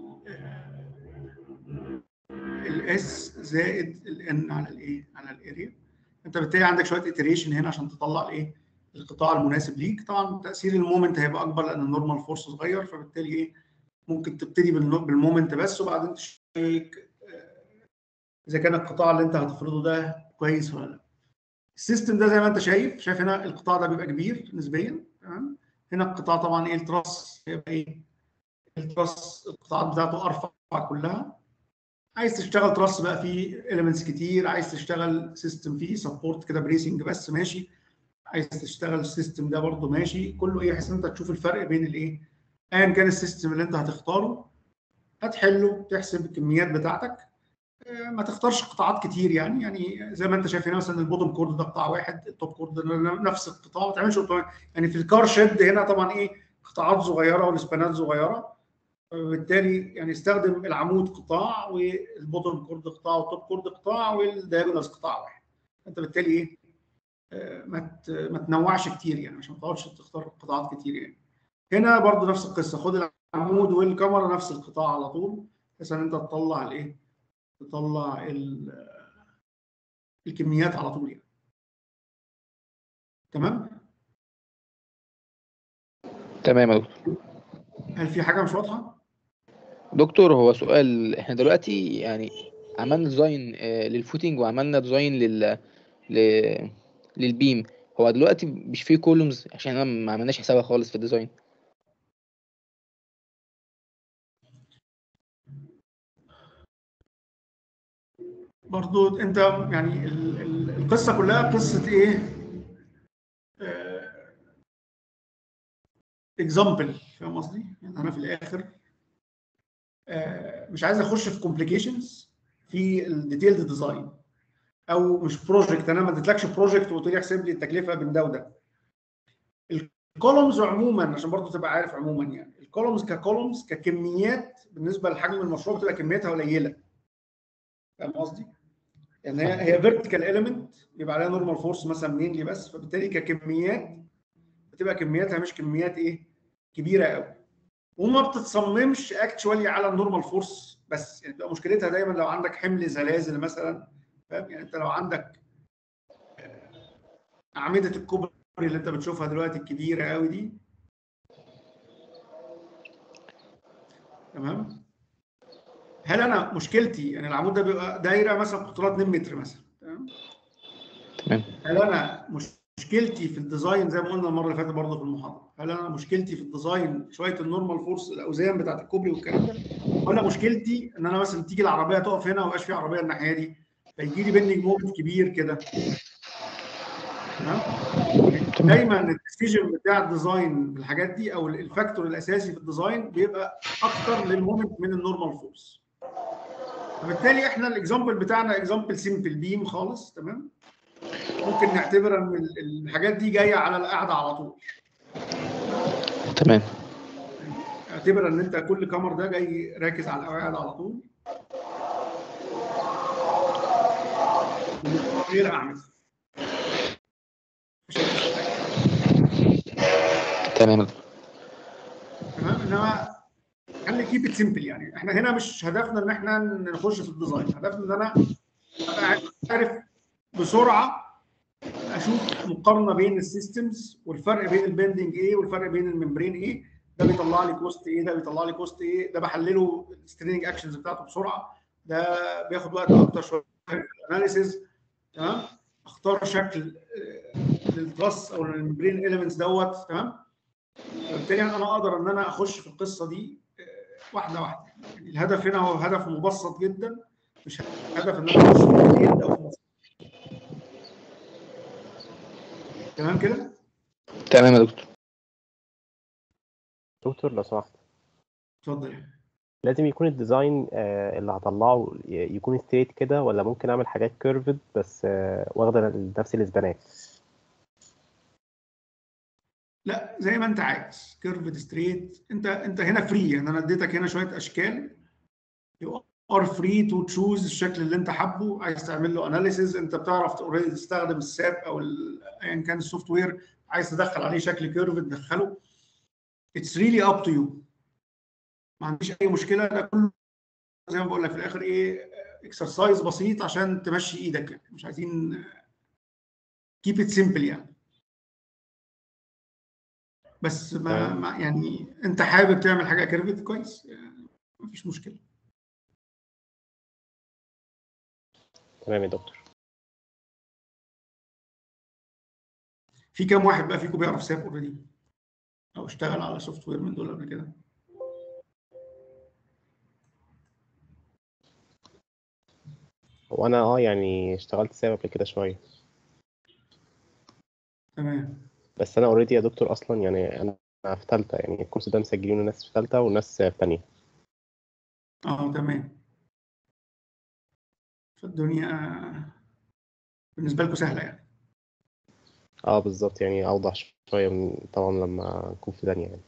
الاس زائد الان على الايه على الاريا انت بالتالي عندك شويه اتريشن هنا عشان تطلع الايه القطاع المناسب ليك طبعا تاثير المومنت هيبقى اكبر لان النورمال فورس صغير فبالتالي ايه ممكن تبتدي بالنو- بالمومنت بس وبعدين تشيك آه، اذا كان القطاع اللي انت هتفرضه ده كويس ولا لا السيستم ده زي ما انت شايف شايف هنا القطاع ده بيبقى كبير نسبيا تمام هنا القطاع طبعا ايه التراس هيبقى ايه التراس القطاعات بتاعته ارفع كلها عايز تشتغل تراس بقى فيه اليمنتس كتير عايز تشتغل سيستم فيه سبورت كده بريسنج بس ماشي عايز تشتغل السيستم ده برضه ماشي كله ايه بحيث ان انت تشوف الفرق بين الايه ايا كان السيستم اللي انت هتختاره هتحله تحسب الكميات بتاعتك آه، ما تختارش قطاعات كتير يعني يعني زي ما انت شايف هنا مثلا البوتوم كورد ده قطاع واحد التوب كورد ده نفس القطاع ما تعملش قطاع- يعني في الكار شيد هنا طبعا ايه قطاعات صغيره والسبانات صغيره فبالتالي يعني استخدم العمود قطاع والبوتوم كورد قطاع والتوب كورد قطاع والدايجونالز قطاع واحد انت بالتالي ايه آه، ما ت- ما تنوعش كتير يعني عشان ما تقعدش تختار قطاعات كتير يعني هنا برضو نفس القصه خد العمود والكاميرا نفس القطاع على طول بحيث ان انت تطلع الايه تطلع ال- الكميات على طول يعني تمام تمام يا دكتور هل في حاجه مش واضحه دكتور هو سؤال احنا دلوقتي يعني عملنا ديزاين آه، للفوتنج وعملنا ديزاين لل ل... للبيم هو دلوقتي مش فيه كولومز عشان انا ما عملناش حسابها خالص في الديزاين برضو انت يعني ال- ال- القصه كلها قصه ايه اكزامبل فاهم قصدي يعني انا في الاخر آه، مش عايز اخش في كومبليكيشنز في الديتيلد ديزاين او مش بروجكت انا ما اديتلكش بروجكت وقلت لي احسب لي التكلفه بين ده وده الكولومز عموما عشان برضو تبقى عارف عموما يعني الكولومز ككولومز ككميات بالنسبه لحجم المشروع بتبقى كمياتها قليله فاهم قصدي؟ يعني هي هي فيرتيكال اليمنت يبقى عليها نورمال فورس مثلا مينلي بس فبالتالي ككميات بتبقى كمياتها مش كميات ايه؟ كبيره قوي وما بتتصممش اكشوالي على النورمال فورس بس يعني بتبقى مشكلتها دايما لو عندك حمل زلازل مثلا فاهم يعني انت لو عندك آه، اعمده الكوبري اللي انت بتشوفها دلوقتي الكبيره قوي دي تمام هل انا مشكلتي يعني العمود ده بيبقى دايره مثلا قطرها 2 متر مثلا تمام تمام هل انا مش مشكلتي في الديزاين زي ما قلنا المره اللي فاتت برضه في المحاضره هل انا مشكلتي في الديزاين شويه النورمال فورس الاوزان بتاعت الكوبري والكلام ده ولا مشكلتي ان انا مثلا تيجي العربيه تقف هنا ومبقاش في عربيه الناحيه دي فيجي لي بينج مومنت كبير كده تمام دايما الديسيجن بتاع الديزاين في الحاجات دي او الفاكتور الاساسي في الديزاين بيبقى اكتر للمومنت من النورمال فورس فبالتالي احنا الاكزامبل بتاعنا اكزامبل سيمبل بيم خالص تمام ممكن نعتبر ان ال- الحاجات دي جايه على القاعده على طول تمام اعتبر ان انت كل كامر ده جاي راكز على القواعد على طول غير اعمل عشان مش حاجة. تمام يا دكتور تمام انما خلي كيب ات سيمبل يعني احنا هنا مش هدفنا ان احنا نخش في الديزاين هدفنا ان انا ابقى عارف بسرعه اشوف مقارنه بين السيستمز والفرق بين البندنج ايه والفرق بين الممبرين ايه ده بيطلع لي كوست ايه ده بيطلع لي كوست ايه ده بحلله السترينج اكشنز بتاعته بسرعه ده بياخد وقت اكتر شويه في الاناليسيز تمام اختار شكل آه، للتراس او للممبرين اليمنتس دوت تمام وبالتالي انا اقدر ان انا اخش في القصه دي آه، واحده واحده يعني الهدف هنا هو هدف مبسط جدا مش هدف ان انا اخش في الجديد او في المص- تمام كده؟ تمام يا دكتور دكتور لو سمحت اتفضل لازم يكون الديزاين آه، اللي هطلعه ي- يكون ستريت كده ولا ممكن اعمل حاجات كيرفد بس آه، واخده نفس الاسبانات لا زي ما انت عايز كيرفد ستريت انت انت هنا فري يعني انا اديتك هنا شويه اشكال يو ار فري تو تشوز الشكل اللي انت حابه عايز تعمل له اناليسيز انت بتعرف اوريدي تستخدم الساب او ال- ايا كان السوفت وير عايز تدخل عليه شكل كيرفد دخله اتس ريلي اب تو يو ما عنديش اي مشكله ده كله زي ما بقول لك في الاخر ايه اكسرسايز بسيط عشان تمشي ايدك يعني مش عايزين كيب ات سيمبل يعني بس ما, تمام. ما يعني انت حابب تعمل حاجه كيرفت كويس يعني مفيش مشكله تمام يا دكتور في كام واحد بقى فيكم بيعرف ساب اوريدي او اشتغل على سوفت وير من دول قبل كده هو انا اه يعني اشتغلت ساب قبل كده شويه تمام بس انا اوريدي يا دكتور اصلا يعني انا أنا في ثالثه يعني الكورس ده مسجلينه ناس في ثالثه وناس في ثانيه اه تمام فالدنيا بالنسبه لكم سهله يعني اه بالظبط يعني اوضح شويه من طبعا لما اكون في ثانيه يعني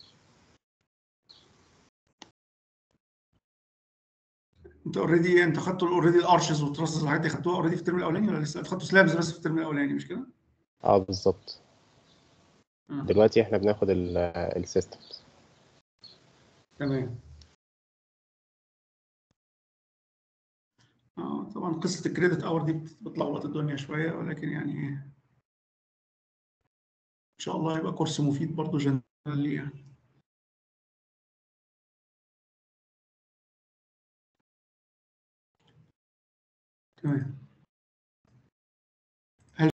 انت اوريدي انت خدتوا اوريدي الارشز والتراسز والحاجات دي خدتوها اوريدي في الترم الاولاني ولا لسه خدتوا سلابز بس في الترم الاولاني مش كده؟ اه بالظبط آه. دلوقتي احنا بناخد السيستم تمام اه طبعا قصه الكريدت اور دي بت- بتلخبط الدنيا شويه ولكن يعني ايه ان شاء الله يبقى كورس مفيد برضه جنرال يعني تمام